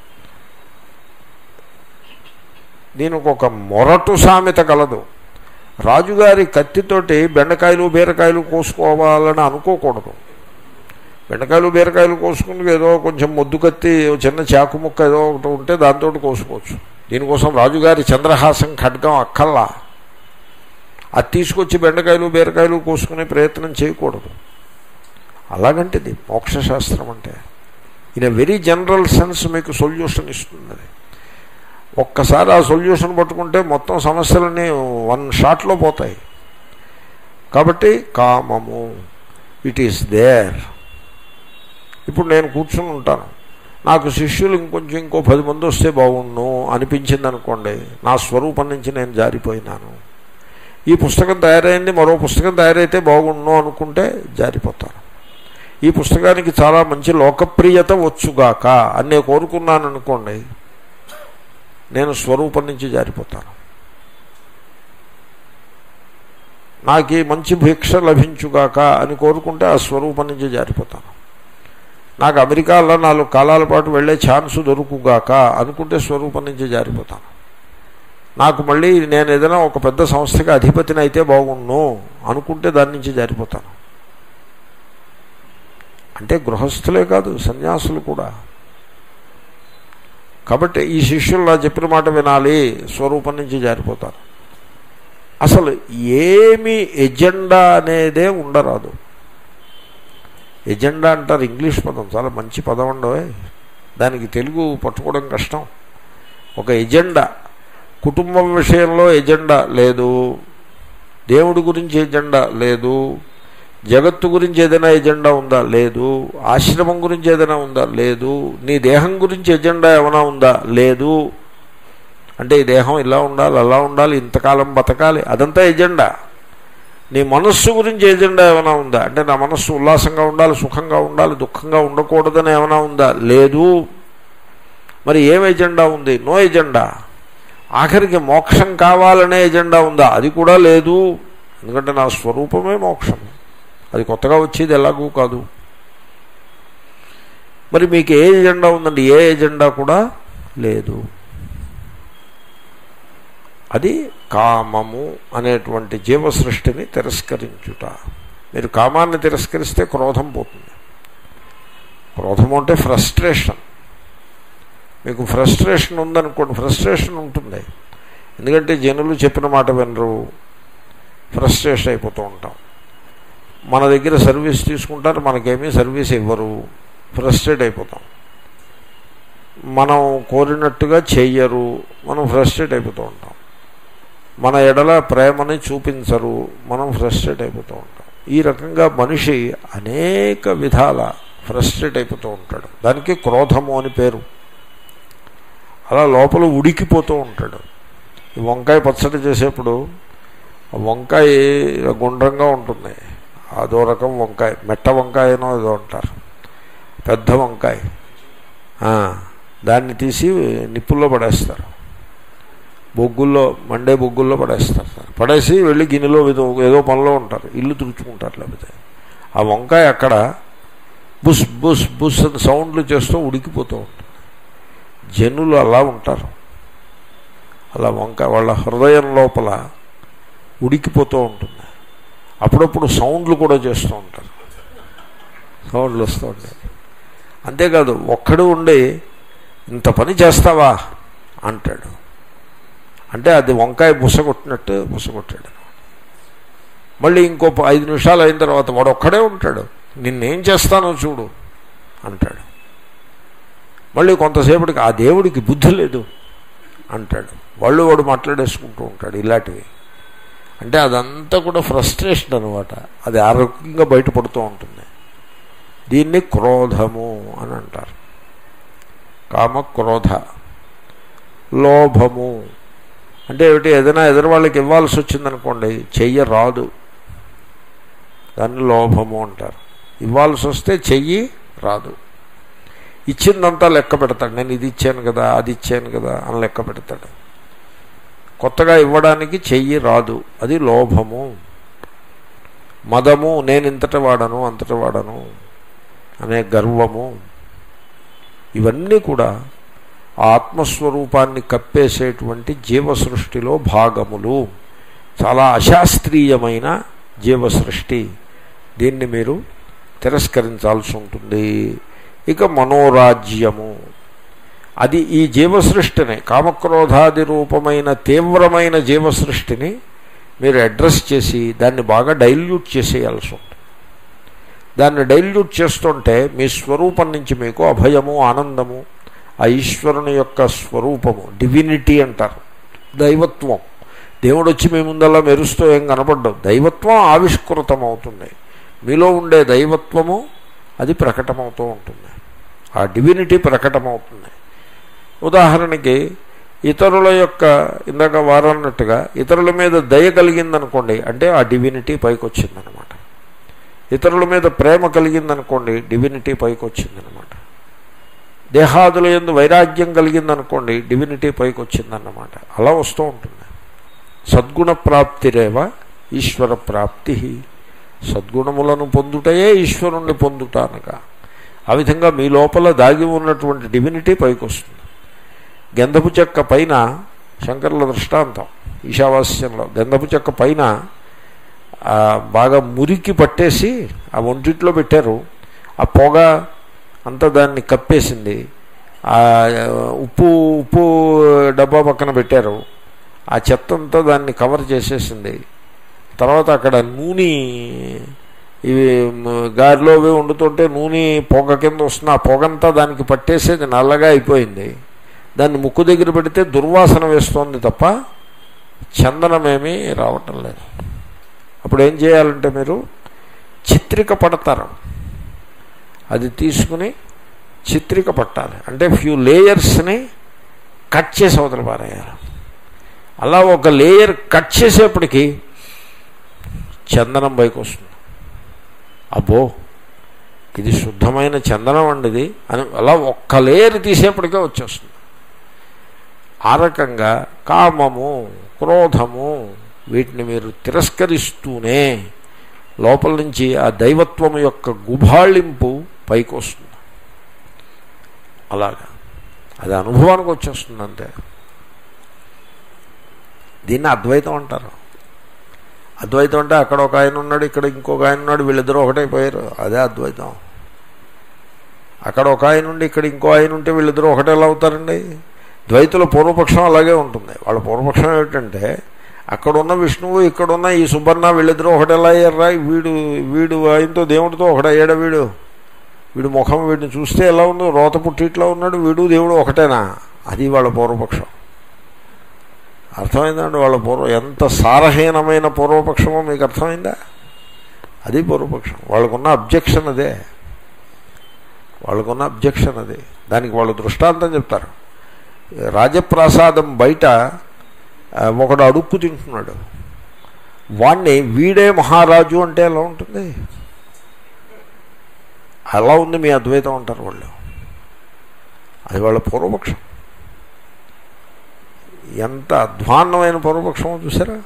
దీనికి ఒక మొరటు సామెత కలదు రాజుగారి కత్తితోటి బెండకాయలు బీరకాయలు కోసుకోవాలని అనుకోకూడదు బెండకాయలు బీరకాయలు కోసుకుని ఏదో కొంచెం మొద్దు కత్తి చిన్న చాకు ముక్క ఏదో ఒకటి ఉంటే దాంతో కోసుకోవచ్చు దీనికోసం రాజుగారి చంద్రహాసం ఖడ్గం అక్కల్లా అది తీసుకొచ్చి బెండకాయలు బీరకాయలు కోసుకునే ప్రయత్నం చేయకూడదు అలాగంటిది మోక్షశాస్త్రం అంటే in a very general sense మీకు సొల్యూషన్ ఇస్తుంది అది ఒక్కసారి ఆ సొల్యూషన్ పట్టుకుంటే మొత్తం సమస్యలన్నీ వన్ షాట్లో పోతాయి కాబట్టి కామము ఇట్ ఈస్ దేర్ ఇప్పుడు నేను కూర్చుని ఉంటాను నాకు శిష్యులు ఇంకొంచెం ఇంకో పది మంది వస్తే బాగుండు అనిపించింది అనుకోండి నా స్వరూపం నుంచి నేను జారిపోయినాను ఈ పుస్తకం తయారైంది మరో పుస్తకం తయారైతే బాగుండు అనుకుంటే జారిపోతాను ఈ పుస్తకానికి చాలా మంచి లోకప్రియత వచ్చుగాక అని నేను కోరుకున్నాను అనుకోండి నేను స్వరూపం నుంచి జారిపోతాను నాకు ఈ మంచి భిక్ష లభించుగాక అని కోరుకుంటే ఆ స్వరూపం నుంచి జారిపోతాను నాకు అమెరికాలో నాలుగు కాలాల పాటు వెళ్ళే ఛాన్స్ దొరుకుగాక అనుకుంటే స్వరూపం నుంచి జారిపోతాను నాకు మళ్ళీ నేను ఏదైనా ఒక పెద్ద సంస్థకి అధిపతిని అయితే బాగుండు అనుకుంటే దాని నుంచి జారిపోతాను అంటే గృహస్థులే కాదు సన్యాసులు కూడా కాబట్టి ఈ శిష్యులు నా చెప్పిన మాట వినాలి స్వరూపం నుంచి జారిపోతారు అసలు ఏమి ఎజెండా అనేదే ఉండరాదు ఎజెండా అంటారు ఇంగ్లీష్ పదం చాలా మంచి పదం ఉండవే దానికి తెలుగు పట్టుకోవడం కష్టం ఒక ఎజెండా కుటుంబం విషయంలో ఎజెండా లేదు దేవుడి గురించి ఎజెండా లేదు జగత్తు గురించి ఏదైనా ఎజెండా ఉందా లేదు ఆశ్రమం గురించి ఏదైనా ఉందా లేదు నీ దేహం గురించి ఎజెండా ఏమైనా ఉందా లేదు అంటే ఈ దేహం ఇలా ఉండాలి అలా ఉండాలి ఇంతకాలం బతకాలి అదంతా ఎజెండా నీ మనస్సు గురించి ఎజెండా ఏమైనా ఉందా అంటే నా మనస్సు ఉల్లాసంగా ఉండాలి సుఖంగా ఉండాలి దుఃఖంగా ఉండకూడదని ఏమైనా ఉందా లేదు మరి ఏం ఎజెండా ఉంది నో ఎజెండా ఆఖరికి మోక్షం కావాలనే ఎజెండా ఉందా అది కూడా లేదు ఎందుకంటే నా స్వరూపమే మోక్షం అది కొత్తగా వచ్చేది ఎలాగూ కాదు మరి మీకు ఏ ఎజెండా ఉందండి ఏ ఎజెండా కూడా లేదు అది కామము అనేటువంటి జీవ సృష్టిని తిరస్కరించుట మీరు కామాన్ని తిరస్కరిస్తే క్రోధం పోతుంది క్రోధము అంటే ఫ్రస్ట్రేషన్ మీకు ఫ్రస్ట్రేషన్ ఉందనుకోండి ఫ్రస్ట్రేషన్ ఉంటుంది ఎందుకంటే జనులు చెప్పిన మాట వినరు ఫ్రస్ట్రేషన్ అయిపోతూ ఉంటాం మన దగ్గర సర్వీస్ తీసుకుంటారు మనకేమీ సర్వీస్ ఇవ్వరు ఫ్రస్ట్రేట్ అయిపోతాం మనం కోరినట్టుగా చెయ్యరు మనం ఫ్రస్ట్రేట్ అయిపోతూ ఉంటాం మన ఎడల ప్రేమని చూపించరు మనం ఫ్రస్ట్రేట్ అయిపోతూ ఉంటాం ఈ రకంగా మనిషి అనేక విధాల ఫ్రస్ట్రేట్ అయిపోతూ ఉంటాడు దానికి క్రోధము అని పేరు అలా లోపల ఉడికిపోతూ ఉంటాడు ఈ వంకాయ పచ్చడి చేసేప్పుడు ఆ వంకాయ గుండ్రంగా ఉంటుంది అదో రకం వంకాయ మెట్ట వంకాయనో ఏదో అంటారు పెద్ద వంకాయ దాన్ని తీసి నిప్పుల్లో పడేస్తారు బొగ్గుల్లో మండే బొగ్గుల్లో పడేస్తారు సార్ పడేసి వెళ్ళి గిన్నెలో ఏదో ఏదో పనిలో ఉంటారు ఇల్లు తుడుచుకుంటారు లేకపోతే ఆ వంకాయ అక్కడ బుస్ బుస్ బుస్ అని సౌండ్లు చేస్తూ ఉడికిపోతూ ఉంటుంది జనులు అలా ఉంటారు అలా వంకాయ వాళ్ళ హృదయం లోపల ఉడికిపోతూ ఉంటుంది అప్పుడప్పుడు సౌండ్లు కూడా చేస్తూ ఉంటారు సౌండ్లు వస్తూ ఉంటాయి అంతేకాదు ఒక్కడు ఉండి ఇంత పని చేస్తావా అంటాడు అంటే అది వంకాయ బుసగొట్టినట్టు బుసగొట్టాడు మళ్ళీ ఇంకో ఐదు నిమిషాలు అయిన తర్వాత వాడు ఒక్కడే ఉంటాడు నిన్నేం చేస్తానో చూడు అంటాడు మళ్ళీ కొంతసేపటికి ఆ దేవుడికి బుద్ధి లేదు అంటాడు వాళ్ళు వాడు మాట్లాడేసుకుంటూ ఉంటాడు ఇలాంటివి అంటే అదంతా కూడా ఫ్రస్ట్రేషన్ అనమాట అది ఆరోగ్యంగా బయటపడుతూ ఉంటుంది దీన్ని క్రోధము అని అంటారు కామ క్రోధ లోభము అంటే ఏమిటి ఏదైనా ఎదురు వాళ్ళకి ఇవ్వాల్సి వచ్చిందనుకోండి చెయ్య రాదు దాన్ని లోభము అంటారు ఇవ్వాల్సి వస్తే చెయ్యి రాదు ఇచ్చిందంతా లెక్క పెడతాడు నేను ఇది ఇచ్చాను కదా అది ఇచ్చాను కదా అని లెక్క పెడతాడు కొత్తగా ఇవ్వడానికి చెయ్యి రాదు అది లోభము మదము నేను ఇంతటి వాడను అంతటి వాడను అనే గర్వము ఇవన్నీ కూడా ఆ ఆత్మస్వరూపాన్ని కప్పేసేటువంటి జీవసృష్టిలో భాగములు చాలా అశాస్త్రీయమైన జీవసృష్టి దీన్ని మీరు తిరస్కరించాల్సి ఉంటుంది ఇక మనోరాజ్యము అది ఈ జీవసృష్టిని కామక్రోధాది రూపమైన తీవ్రమైన జీవసృష్టిని మీరు అడ్రస్ చేసి దాన్ని బాగా డైల్యూట్ చేసేయాల్సి ఉంటుంది దాన్ని డైల్యూట్ చేస్తుంటే మీ స్వరూపం నుంచి మీకు అభయము ఆనందము ఆ ఈశ్వరుని యొక్క స్వరూపము డివినిటీ అంటారు దైవత్వం దేవుడు వచ్చి మీ ముందల్లా మెరుస్తూ ఏం కనపడ్డావు దైవత్వం ఆవిష్కృతం అవుతుంది మీలో ఉండే దైవత్వము అది ప్రకటమవుతూ ఉంటుంది ఆ డివినిటీ ప్రకటమవుతుంది ఉదాహరణకి ఇతరుల యొక్క ఇందాక వారన్నట్టుగా ఇతరుల మీద దయ కలిగిందనుకోండి అంటే ఆ డివినిటీ పైకి వచ్చిందనమాట ఇతరుల మీద ప్రేమ కలిగిందనుకోండి డివినిటీ పైకి వచ్చిందనమాట దేహాదుల ఎందు వైరాగ్యం కలిగిందనుకోండి డివినిటీ పైకి వచ్చిందన్నమాట అలా వస్తూ ఉంటుంది సద్గుణ ప్రాప్తిరేవ ఈశ్వర ప్రాప్తి సద్గుణములను పొందుటయే ఈశ్వరుణ్ణి పొందుట అనగా ఆ విధంగా మీ లోపల దాగి ఉన్నటువంటి డివినిటీ పైకి వస్తుంది గంధపు చెక్క పైన శంకరుల దృష్టాంతం ఈశావాస్యంలో గంధపు చెక్క పైన బాగా మురికి పట్టేసి ఆ ఒంటిట్లో పెట్టారు ఆ పొగ అంతా దాన్ని కప్పేసింది ఆ ఉప్పు ఉప్పు డబ్బా పక్కన పెట్టారు ఆ చెత్త అంతా దాన్ని కవర్ చేసేసింది తర్వాత అక్కడ నూనె ఇవి గారిలో అవి వండుతుంటే నూనె పొగ కింద వస్తుంది ఆ పొగంతా దానికి పట్టేసేది నల్లగా అయిపోయింది దాన్ని ముక్కు దగ్గర పెడితే దుర్వాసన వేస్తోంది తప్ప చందనమేమీ రావటం లేదు అప్పుడు ఏం చేయాలంటే మీరు చిత్రిక పడతారు అది తీసుకుని చిత్రిక పట్టాలి అంటే ఫ్యూ లేయర్స్ని కట్ చేసి అవతల పారేయాలి అలా ఒక లేయర్ కట్ చేసేప్పటికి చందనం పైకి వస్తుంది అబ్బో ఇది శుద్ధమైన చందనం అండిది అని అలా ఒక్క లేయర్ తీసేప్పటికే వచ్చేస్తుంది ఆ రకంగా కామము క్రోధము వీటిని మీరు తిరస్కరిస్తూనే లోపల నుంచి ఆ దైవత్వం యొక్క గుబాళింపు పైకి వస్తుంది అలాగా అది అనుభవానికి వచ్చేస్తుంది అంతే దీన్ని అద్వైతం అంటారు అద్వైతం అంటే అక్కడ ఒక ఆయన ఉన్నాడు ఇక్కడ ఇంకొక ఆయన ఉన్నాడు వీళ్ళిద్దరూ ఒకటైపోయారు అదే అద్వైతం అక్కడ ఒక ఆయన ఉండి ఇక్కడ ఇంకో ఆయన ఉంటే వీళ్ళిద్దరూ ఒకటే ఎలా అవుతారండి ద్వైతుల పూర్వపక్షం అలాగే ఉంటుంది వాళ్ళ పూర్వపక్షం ఏమిటంటే అక్కడున్న విష్ణువు ఇక్కడున్న ఈ సుబ్బన్న వీళ్ళిద్దరూ ఒకటెలా అయ్యారా వీడు వీడు ఆయనతో దేవుడితో ఒకటయ్యాడా వీడు వీడు ముఖం వీడిని చూస్తే ఎలా ఉందో రోత పుట్టిట్లో ఉన్నాడు వీడు దేవుడు ఒకటేనా అది వాళ్ళ పూర్వపక్షం అర్థమైందండి వాళ్ళ పూర్వ ఎంత సారహీనమైన పూర్వపక్షమో మీకు అర్థమైందా అది పూర్వపక్షం వాళ్ళకున్న అబ్జెక్షన్ అదే వాళ్ళకున్న అబ్జెక్షన్ అదే దానికి వాళ్ళు దృష్టాంతం చెప్తారు రాజప్రాసాదం బయట ఒకడు అడుక్కు తింటున్నాడు వాణ్ణి వీడే మహారాజు అంటే ఎలా ఉంటుంది అలా ఉంది మీ అద్వైతం అంటారు వాళ్ళు అది వాళ్ళ పూర్వపక్షం ఎంత అధ్వాన్నమైన పూర్వపక్షమో చూసారా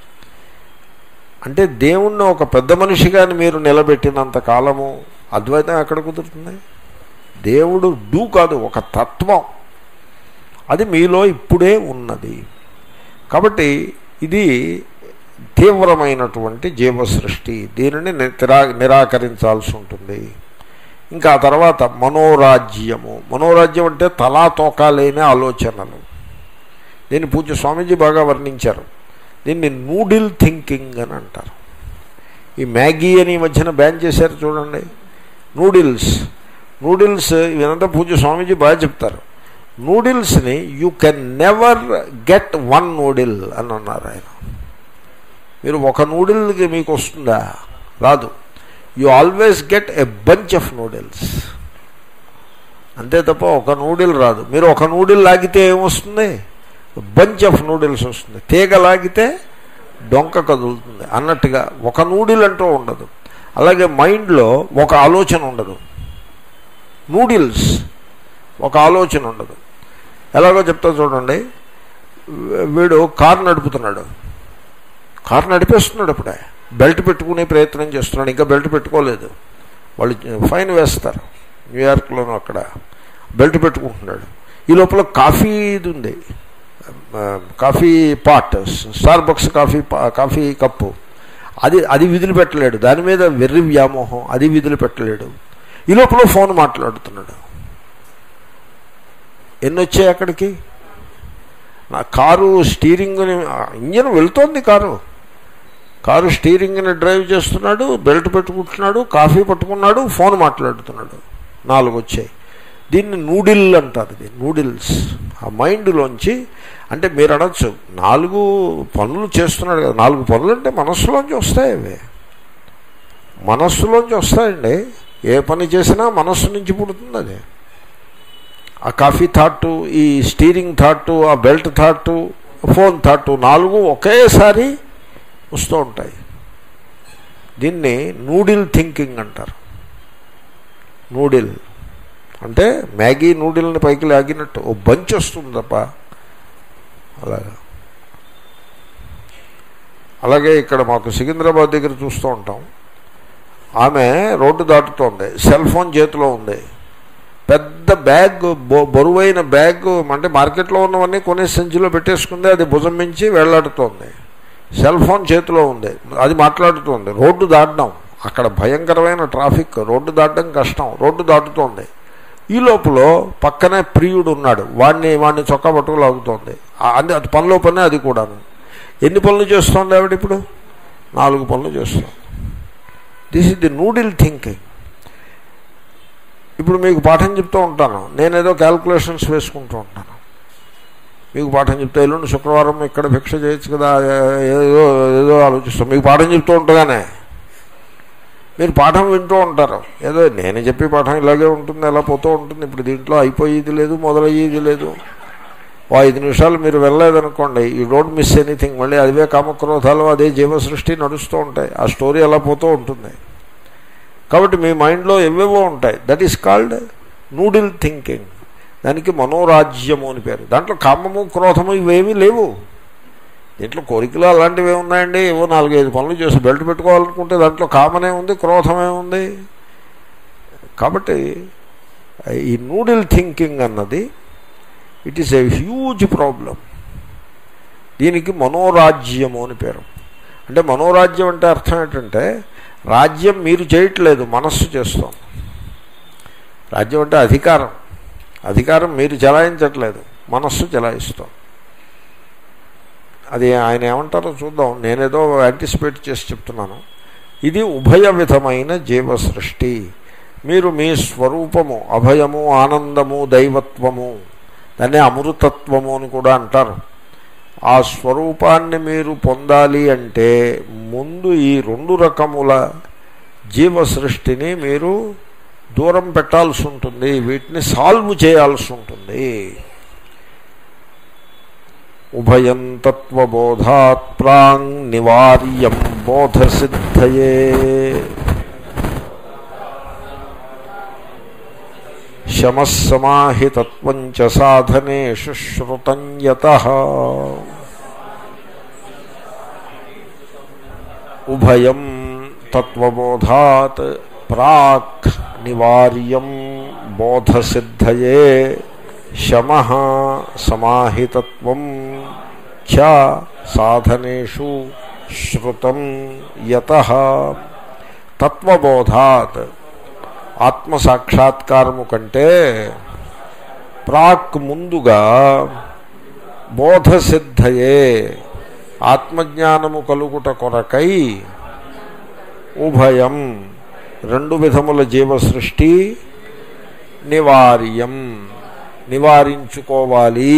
అంటే దేవుణ్ణి ఒక పెద్ద మనిషిగాని మీరు నిలబెట్టినంత కాలము అద్వైతం ఎక్కడ కుదురుతుంది దేవుడు డూ కాదు ఒక తత్వం అది మీలో ఇప్పుడే ఉన్నది కాబట్టి ఇది తీవ్రమైనటువంటి జీవసృష్టి దీనిని నిరా నిరాకరించాల్సి ఉంటుంది ఇంకా ఆ తర్వాత మనోరాజ్యము మనోరాజ్యం అంటే తలా తోకా లేని ఆలోచనలు దీన్ని పూజ్య స్వామీజీ బాగా వర్ణించారు దీన్ని నూడిల్ థింకింగ్ అని అంటారు ఈ మ్యాగీ అని ఈ మధ్యన బ్యాన్ చేశారు చూడండి నూడిల్స్ నూడిల్స్ ఇదంతా పూజ్య స్వామీజీ బాగా చెప్తారు నూడిల్స్ని you can never get one noodle అని అన్నారు ఆయన మీరు ఒక నూడిల్కి మీకు వస్తుందా రాదు you always get a bunch of noodles అంతే తప్ప ఒక నూడిల్ రాదు మీరు ఒక నూడిల్ లాగితే ఏమొస్తుంది బంచ్ ఆఫ్ నూడిల్స్ వస్తుంది తీగ లాగితే డొంక కదులుతుంది అన్నట్టుగా ఒక నూడిల్ అంటూ ఉండదు అలాగే మైండ్లో ఒక ఆలోచన ఉండదు నూడిల్స్ ఒక ఆలోచన ఉండదు ఎలాగో చెప్తా చూడండి వీడు కారు నడుపుతున్నాడు కారు నడిపేస్తున్నాడు అప్పుడే బెల్ట్ పెట్టుకునే ప్రయత్నం చేస్తున్నాడు ఇంకా బెల్ట్ పెట్టుకోలేదు వాళ్ళు ఫైన్ వేస్తారు న్యూయార్క్లోనూ అక్కడ బెల్ట్ పెట్టుకుంటున్నాడు ఈ లోపల కాఫీ ఇది ఉంది coffee pot Starbucks coffee coffee cup అది అది విధులు పెట్టలేడు దాని మీద వెర్రి వ్యామోహం అది విధులు పెట్టలేడు ఈ లోపల ఫోన్ మాట్లాడుతున్నాడు ఎన్ని వచ్చాయి అక్కడికి నా కారు స్టీరింగ్ని ఇంజన్ వెళ్తోంది కారు కారు స్టీరింగ్ని డ్రైవ్ చేస్తున్నాడు బెల్ట్ పెట్టుకుంటున్నాడు కాఫీ పట్టుకున్నాడు ఫోన్ మాట్లాడుతున్నాడు నాలుగు వచ్చాయి దీన్ని నూడిల్ అంటారు ఇది నూడిల్స్ ఆ మైండ్లోంచి అంటే మీరు అనొచ్చు నాలుగు పనులు చేస్తున్నాడు కదా నాలుగు పనులు అంటే మనస్సులోంచి వస్తాయి అవి మనస్సులోంచి వస్తాయండి ఏ పని చేసినా మనస్సు నుంచి పుడుతుంది అది ఆ కాఫీ థాట్ ఈ స్టీరింగ్ థాట్ ఆ బెల్ట్ థాట్ ఫోన్ థాట్ నాలుగు ఒకేసారి వస్తూ ఉంటాయి దీన్ని నూడిల్ థింకింగ్ అంటారు నూడిల్ అంటే మ్యాగీ నూడిల్ని పైకి లాగినట్టు ఓ బంచ్ వస్తుంది తప్ప అలాగా అలాగే ఇక్కడ మాకు సికింద్రాబాద్ దగ్గర చూస్తూ ఉంటాం ఆమె రోడ్డు దాటుతోంది సెల్ ఫోన్ చేతిలో ఉంది పెద్ద బ్యాగ్ బరువైన బ్యాగ్ అంటే మార్కెట్లో ఉన్నవన్నీ కొనే సంచిలో పెట్టేసుకుంది అది భుజం మించి వెళ్లాడుతోంది సెల్ ఫోన్ చేతిలో ఉంది అది మాట్లాడుతోంది రోడ్డు దాటడం అక్కడ భయంకరమైన ట్రాఫిక్ రోడ్డు దాటడం కష్టం రోడ్డు దాటుతోంది ఈ లోపల పక్కనే ప్రియుడు ఉన్నాడు వాడిని వాడిని చొక్కా పట్టుకు లాగుతోంది అది అది పనిలో పని అది కూడాను ఎన్ని పనులు చేస్తోంది ఆవిడ ఇప్పుడు నాలుగు పనులు చేస్తోంది this is the noodle thinking ఇప్పుడు మీకు పాఠం చెప్తూ ఉంటాను నేనేదో క్యాల్కులేషన్స్ వేసుకుంటూ ఉంటాను మీకు పాఠం చెప్తే ఎల్లుండి శుక్రవారం ఇక్కడ భిక్ష చేయొచ్చు కదా ఏదో ఏదో ఆలోచిస్తాం మీకు పాఠం చెప్తూ ఉంటుందానే మీరు పాఠం వింటూ ఉంటారు ఏదో నేను చెప్పి పాఠం ఇలాగే ఉంటుంది ఎలా పోతూ ఉంటుంది ఇప్పుడు దీంట్లో అయిపోయేది లేదు మొదలయ్యేది లేదు ఓ ఐదు నిమిషాలు మీరు వెళ్ళలేదనుకోండి ఈ డోంట్ మిస్ ఎనీథింగ్ మళ్ళీ అదివే కామక్రోధాలు అదే జీవ సృష్టి నడుస్తూ ఉంటాయి ఆ స్టోరీ ఎలా పోతూ ఉంటుంది కాబట్టి మీ మైండ్లో ఎవేవో ఉంటాయి that is called noodle thinking దానికి మనోరాజ్యము అని పేరు దాంట్లో కామము క్రోధము ఇవేమీ లేవు దీంట్లో కోరికలు అలాంటివి ఉన్నాయండి ఏవో నాలుగైదు పనులు చేసి బెల్ట్ పెట్టుకోవాలనుకుంటే దాంట్లో కామనే ఉంది క్రోధమే ఉంది కాబట్టి ఈ నూడిల్ థింకింగ్ అన్నది it is a huge problem దీనికి మనోరాజ్యము అని పేరు అంటే మనోరాజ్యం అంటే అర్థం ఏంటంటే రాజ్యం మీరు చేయట్లేదు మనస్సు చేస్తాం రాజ్యం అంటే అధికారం అధికారం మీరు చలాయించట్లేదు మనస్సు చలాయిస్తాం అది ఆయన ఏమంటారో చూద్దాం నేనేదో యాంటిసిపేట్ చేసి చెప్తున్నాను ఇది ఉభయ విధమైన జీవ సృష్టి మీరు మీ స్వరూపము అభయము ఆనందము దైవత్వము దాన్ని అమృతత్వము అని కూడా అంటారు ఆ స్వరూపాన్ని మీరు పొందాలి అంటే ముందు ఈ రెండు రకముల జీవ సృష్టిని మీరు దూరం పెట్టాల్సి ఉంటుంది వీటిని సాల్వ్ చేయాల్సి ఉంటుంది ఉభయం తత్వబోధాత్ ప్రాంగ్ నివార్యం బోధసిద్ధయే శమస్సమాహితత్వం చ సాధనేషు శ్రుతం యత ఉభయం తత్వబోధాత్ ప్రాక్ నివార్యం బోధసిద్ధయే శమ సమాహితత్వం చ సాధనేషు శ్రుతం యత తత్వబోధాత్ ఆత్మసాక్షాత్కారము కంటే ప్రాక్ ముందుగా బోధసిద్ధయే ఆత్మజ్ఞానము కలుగుట కొరకై ఉభయం రెండు విధముల జీవ సృష్టి నివార్యం నివారించుకోవాలి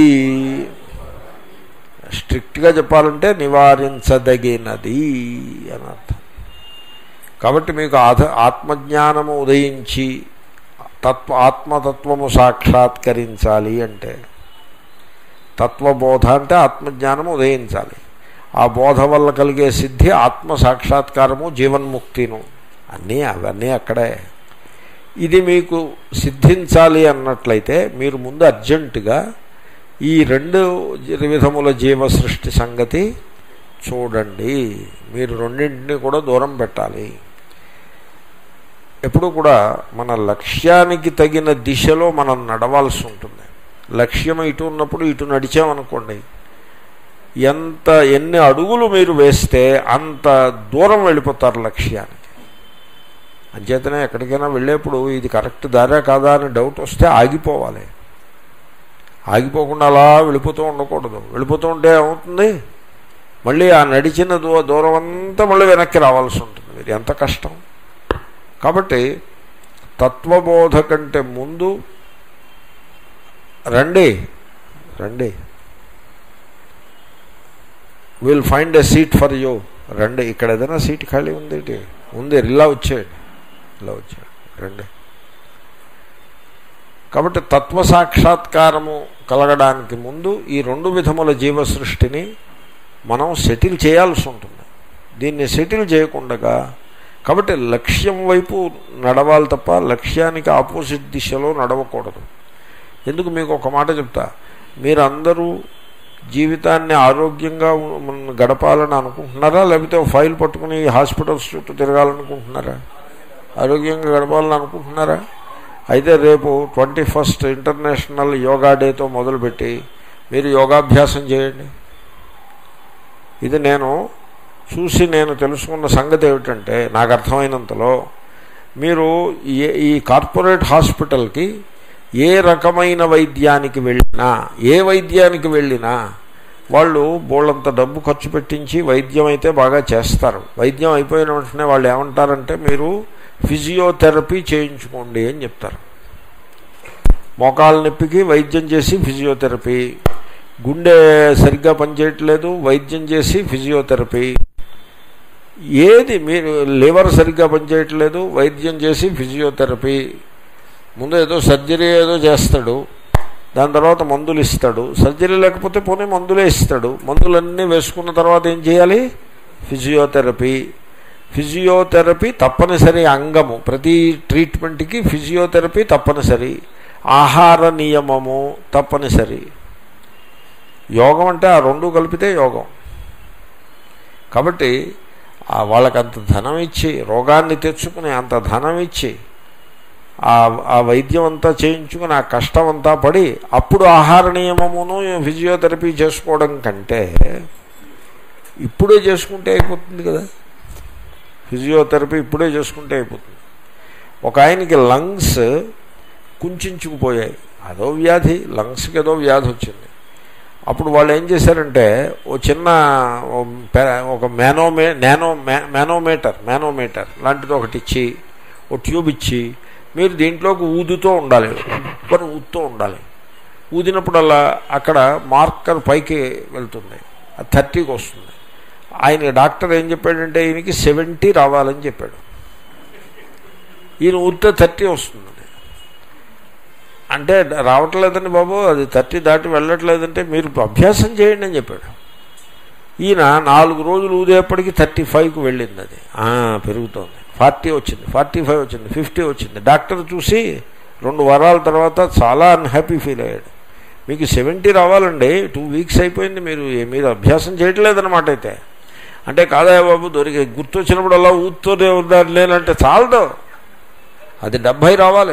స్ట్రిక్ట్గా చెప్పాలంటే నివారించదగినది అని అర్థం కాబట్టి మీకు ఆధ ఆత్మజ్ఞానము ఉదయించి తత్వ ఆత్మతత్వము సాక్షాత్కరించాలి అంటే తత్వబోధ అంటే ఆత్మజ్ఞానము ఉదయించాలి ఆ బోధ వల్ల కలిగే సిద్ధి ఆత్మ సాక్షాత్కారము జీవన్ముక్తిను అన్నీ అవన్నీ అక్కడే ఇది మీకు సిద్ధించాలి అన్నట్లయితే మీరు ముందు అర్జెంటుగా ఈ రెండు విధముల జీవ సృష్టి సంగతి చూడండి మీరు రెండింటిని కూడా దూరం పెట్టాలి ఎప్పుడు కూడా మన లక్ష్యానికి తగిన దిశలో మనం నడవాల్సి ఉంటుంది లక్ష్యం ఇటు ఉన్నప్పుడు ఇటు నడిచామనుకోండి ఎంత ఎన్ని అడుగులు మీరు వేస్తే అంత దూరం వెళ్ళిపోతారు లక్ష్యానికి అంచేతనే ఎక్కడికైనా వెళ్ళేప్పుడు ఇది కరెక్ట్ దారా కాదా అని డౌట్ వస్తే ఆగిపోవాలి ఆగిపోకుండా అలా వెళ్ళిపోతూ ఉండకూడదు వెళ్ళిపోతూ ఉంటే ఏమవుతుంది మళ్ళీ ఆ నడిచిన దూ దూరం అంతా మళ్ళీ వెనక్కి రావాల్సి ఉంటుంది మీరు ఎంత కష్టం కాబట్టి తత్వబోధ కంటే ముందు రండి రండి will find a seat for you రండి ఇక్కడ ఏదైనా సీట్ ఖాళీ ఉంది ఉంది ఇలా వచ్చేయండి ఇలా వచ్చేయండి రండి కాబట్టి తత్వ సాక్షాత్కారము కలగడానికి ముందు ఈ రెండు విధముల జీవ సృష్టిని మనం సెటిల్ చేయాల్సి ఉంటుంది దీన్ని సెటిల్ చేయకుండా కాబట్టి లక్ష్యం వైపు నడవాలి తప్ప లక్ష్యానికి ఆపోజిట్ దిశలో నడవకూడదు ఎందుకు మీకు ఒక మాట చెప్తా మీరందరూ జీవితాన్ని ఆరోగ్యంగా గడపాలని అనుకుంటున్నారా లేకపోతే ఫైల్ పట్టుకుని హాస్పిటల్స్ చుట్టూ తిరగాలనుకుంటున్నారా ఆరోగ్యంగా గడపాలని అనుకుంటున్నారా అయితే రేపు ట్వంటీ ఫస్ట్ ఇంటర్నేషనల్ యోగా డేతో మొదలుపెట్టి మీరు యోగాభ్యాసం చేయండి ఇది నేను చూసి నేను తెలుసుకున్న సంగతి ఏమిటంటే నాకు అర్థమైనంతలో మీరు ఈ కార్పొరేట్ హాస్పిటల్కి ఏ రకమైన వైద్యానికి వెళ్ళినా ఏ వైద్యానికి వెళ్ళినా వాళ్ళు బోళ్ళంత డబ్బు ఖర్చు పెట్టించి వైద్యం అయితే బాగా చేస్తారు వైద్యం అయిపోయిన వెంటనే వాళ్ళు ఏమంటారంటే మీరు ఫిజియోథెరపీ చేయించుకోండి అని చెప్తారు మోకాళ్ళ నొప్పికి వైద్యం చేసి ఫిజియోథెరపీ గుండె సరిగ్గా పనిచేయట్లేదు వైద్యం చేసి ఫిజియోథెరపీ ఏది మీరు లివర్ సరిగ్గా పనిచేయట్లేదు వైద్యం చేసి ఫిజియోథెరపీ ముందు ఏదో సర్జరీ ఏదో చేస్తాడు దాని తర్వాత మందులు ఇస్తాడు సర్జరీ లేకపోతే పోనీ మందులే ఇస్తాడు మందులన్నీ వేసుకున్న తర్వాత ఏం చేయాలి ఫిజియోథెరపీ ఫిజియోథెరపీ తప్పనిసరి అంగము ప్రతి ట్రీట్మెంట్కి ఫిజియోథెరపీ తప్పనిసరి ఆహార నియమము తప్పనిసరి యోగం అంటే ఆ రెండు కలిపితే యోగం కాబట్టి వాళ్ళకి అంత ధనం ఇచ్చి రోగాన్ని తెచ్చుకుని అంత ధనం ఇచ్చి ఆ వైద్యం అంతా చేయించుకుని ఆ కష్టం అంతా పడి అప్పుడు ఆహార నియమమును ఫిజియోథెరపీ చేసుకోవడం కంటే ఇప్పుడే చేసుకుంటే అయిపోతుంది కదా ఫిజియోథెరపీ ఇప్పుడే చేసుకుంటే అయిపోతుంది ఒక ఆయనకి లంగ్స్ కుంచుకుపోయాయి అదో వ్యాధి లంగ్స్కి ఏదో వ్యాధి వచ్చింది అప్పుడు వాళ్ళు ఏం చేశారంటే ఓ చిన్న ఒక మేనోమే నానో మేనోమీటర్ మేనోమీటర్ లాంటిది ఒకటి ఇచ్చి ఓ ట్యూబ్ ఇచ్చి మీరు దీంట్లోకి ఊదుతూ ఉండాలి ఉప్పని ఊదుతూ ఉండాలి ఊదినప్పుడల్లా అక్కడ మార్కర్ పైకి వెళ్తుంది అది థర్టీకి వస్తుంది ఆయన డాక్టర్ ఏం చెప్పాడంటే ఈయనకి సెవెంటీ రావాలని చెప్పాడు ఈయన ఊరితే థర్టీ వస్తుంది అంటే రావట్లేదండి బాబు అది థర్టీ దాటి వెళ్ళట్లేదంటే మీరు అభ్యాసం చేయండి అని చెప్పాడు ఈయన నాలుగు రోజులు ఊదేపటికి థర్టీ ఫైవ్కి వెళ్ళింది అది పెరుగుతోంది ఫార్టీ వచ్చింది ఫార్టీ ఫైవ్ వచ్చింది ఫిఫ్టీ వచ్చింది డాక్టర్ చూసి రెండు వారాల తర్వాత చాలా అన్హ్యాపీ ఫీల్ అయ్యాడు మీకు సెవెంటీ రావాలండి టూ వీక్స్ అయిపోయింది మీరు మీరు అభ్యాసం చేయట్లేదన్నమాట అయితే అంటే కాదా బాబు దొరికి గుర్తొచ్చినప్పుడు అలా ఊతూనే ఉన్నారు లేనంటే చాలదు అది డెబ్భై రావాలి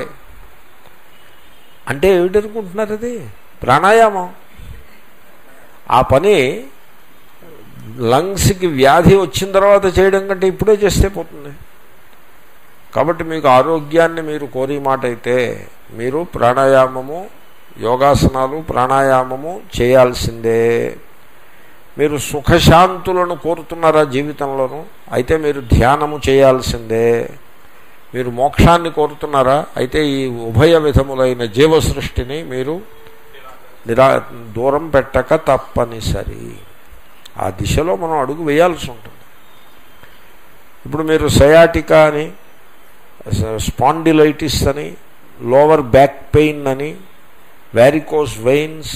అంటే ఏమిటనుకుంటున్నారు అది ప్రాణాయామం ఆ పని లంగ్స్కి వ్యాధి వచ్చిన తర్వాత చేయడం కంటే ఇప్పుడే చేస్తే పోతుంది కాబట్టి మీకు ఆరోగ్యాన్ని మీరు కోరి మాట అయితే మీరు ప్రాణాయామము యోగాసనాలు ప్రాణాయామము చేయాల్సిందే మీరు సుఖశాంతులను కోరుతున్నారా జీవితంలోనూ అయితే మీరు ధ్యానము చేయాల్సిందే మీరు మోక్షాన్ని కోరుతున్నారా అయితే ఈ ఉభయ విధములైన జీవ సృష్టిని మీరు నిరా దూరం పెట్టక తప్పనిసరి ఆ దిశలో మనం అడుగు వేయాల్సి ఉంటుంది ఇప్పుడు మీరు సయాటికా అని స్పాండిలైటిస్ అని లోవర్ బ్యాక్ పెయిన్ అని వ్యారికోస్ వెయిన్స్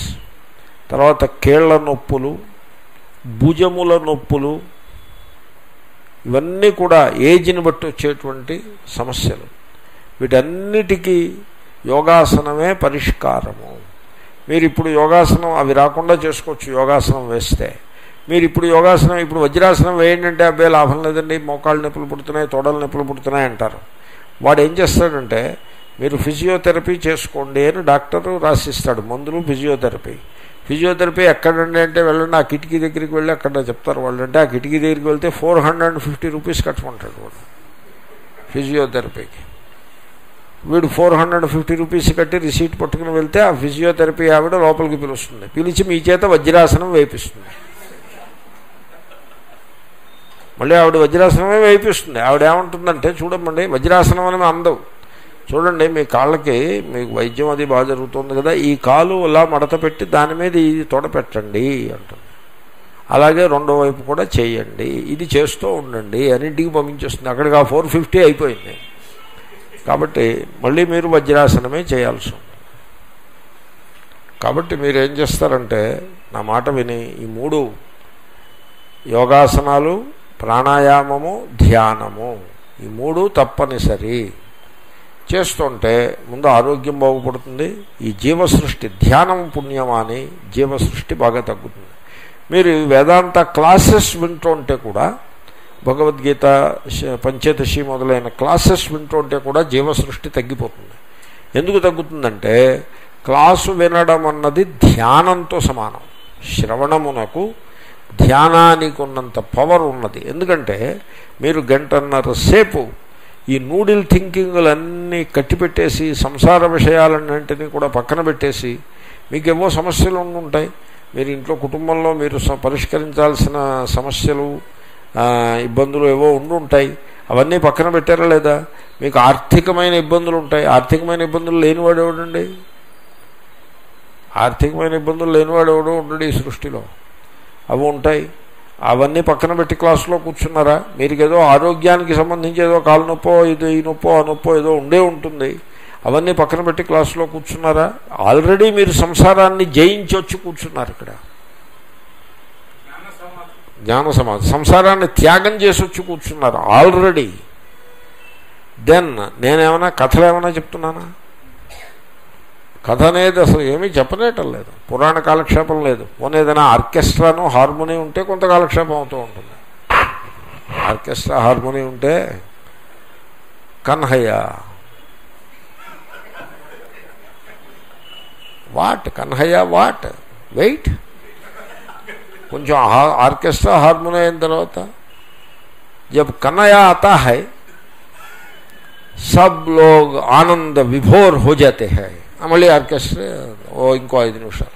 తర్వాత కేళ్ల నొప్పులు భుజముల నొప్పులు ఇవన్నీ కూడా ఏజ్ని బట్టి వచ్చేటువంటి సమస్యలు వీటన్నిటికీ యోగాసనమే పరిష్కారము మీరు ఇప్పుడు యోగాసనం అవి రాకుండా చేసుకోవచ్చు యోగాసనం వేస్తే మీరు ఇప్పుడు యోగాసనం ఇప్పుడు వజ్రాసనం వేయండి అంటే అబ్బాయి లాభం లేదండి మోకాళ్ళు నొప్పులు పుడుతున్నాయి తోడలు నొప్పులు పుడుతున్నాయి అంటారు వాడు ఏం చేస్తాడంటే మీరు ఫిజియోథెరపీ చేసుకోండి అని డాక్టర్ రాసిస్తాడు మందులు ఫిజియోథెరపీ ఫిజియోథెరపీ ఎక్కడండి అంటే వెళ్ళండి ఆ కిటికీ దగ్గరికి వెళ్ళి అక్కడ చెప్తారు వాళ్ళు అంటే ఆ కిటికీ దగ్గరికి వెళ్తే four hundred and fifty rupees కట్టమంటాడు వాడు ఫిజియోథెరపీకి వీడు ఫోర్ హండ్రెడ్ ఫిఫ్టీ రూపీస్ కట్టి రిసీట్ పట్టుకుని వెళ్తే ఆ ఫిజియోథెరపీ ఆవిడ లోపలికి పిలుస్తుంది పిలిచి మీ చేత వజ్రాసనం వేపిస్తుంది మళ్ళీ ఆవిడ వజ్రాసనమే వేయిపిస్తుంది ఆవిడ ఏమంటుందంటే చూడమండి వజ్రాసనం అని అందవు చూడండి మీ కాళ్ళకి మీకు వైద్యం అది బాగా జరుగుతుంది కదా ఈ కాలు ఇలా మడత పెట్టి దాని మీద ఇది తొడ పెట్టండి అంటుంది అలాగే రెండో వైపు కూడా చేయండి ఇది చేస్తూ ఉండండి అన్నింటికి పంపించేస్తుంది అక్కడికి ఆ ఫోర్ ఫిఫ్టీ అయిపోయింది కాబట్టి మళ్ళీ మీరు వజ్రాసనమే చేయాల్సి ఉంది కాబట్టి మీరు ఏం చేస్తారంటే నా మాట విని ఈ మూడు యోగాసనాలు ప్రాణాయామము ధ్యానము ఈ మూడు తప్పనిసరి చేస్తుంటే ముందు ఆరోగ్యం బాగుపడుతుంది ఈ జీవసృష్టి ధ్యానం పుణ్యమాని జీవసృష్టి బాగా తగ్గుతుంది మీరు వేదాంత క్లాసెస్ వింటుంటే కూడా భగవద్గీత పంచదశి మొదలైన క్లాసెస్ వింటుంటే కూడా జీవసృష్టి తగ్గిపోతుంది ఎందుకు తగ్గుతుందంటే క్లాసు వినడం అన్నది ధ్యానంతో సమానం శ్రవణమునకు ధ్యానానికి ఉన్నంత పవర్ ఉన్నది ఎందుకంటే మీరు గంటన్నర సేపు ఈ నూడిల్ థింకింగ్లన్నీ కట్టిపెట్టేసి సంసార విషయాలన్నింటినీ కూడా పక్కన పెట్టేసి మీకు ఏవో సమస్యలు ఉంటాయి మీరు ఇంట్లో కుటుంబంలో మీరు పరిష్కరించాల్సిన సమస్యలు ఇబ్బందులు ఏవో ఉండి ఉంటాయి అవన్నీ పక్కన పెట్టారా లేదా మీకు ఆర్థికమైన ఇబ్బందులు ఉంటాయి ఆర్థికమైన ఇబ్బందులు లేనివాడు ఎవడండి ఆర్థికమైన ఇబ్బందులు లేనివాడు ఎవడో ఉండడు ఈ సృష్టిలో అవి ఉంటాయి అవన్నీ పక్కన పెట్టి క్లాసులో కూర్చున్నారా మీరు ఏదో ఆరోగ్యానికి సంబంధించి ఏదో కాలు నొప్పో ఇది ఈ నొప్పో ఆ నొప్పో ఏదో ఉండే ఉంటుంది అవన్నీ పక్కన పెట్టి క్లాసులో కూర్చున్నారా ఆల్రెడీ మీరు సంసారాన్ని జయించి వచ్చి కూర్చున్నారు ఇక్కడ జ్ఞాన సమాధి సంసారాన్ని త్యాగం చేసి వచ్చి కూర్చున్నారు ఆల్రెడీ దెన్ నేనేమైనా కథలు ఏమైనా చెప్తున్నానా కథ అనేది అసలు ఏమీ చెప్పనేటం లేదు పురాణ కాలక్షేపం లేదు పోనీ ఏదైనా ఆర్కెస్ట్రాను హార్మోనీ ఉంటే కొంత కాలక్షేపం అవుతూ ఉంటుంది ఆర్కెస్ట్రా హార్మోనీ ఉంటే Kanhaiya what Kanhaiya what wait కొంచెం ఆర్కెస్ట్రా హార్మోనీ అయిన తర్వాత జబ్ కన్నయ్య आता है सब लोग आनंद विभोर हो जाते हैं మళ్ళీ ఆర్కెస్ట్రా ఓ ఇంకో ఐదు నిమిషాలు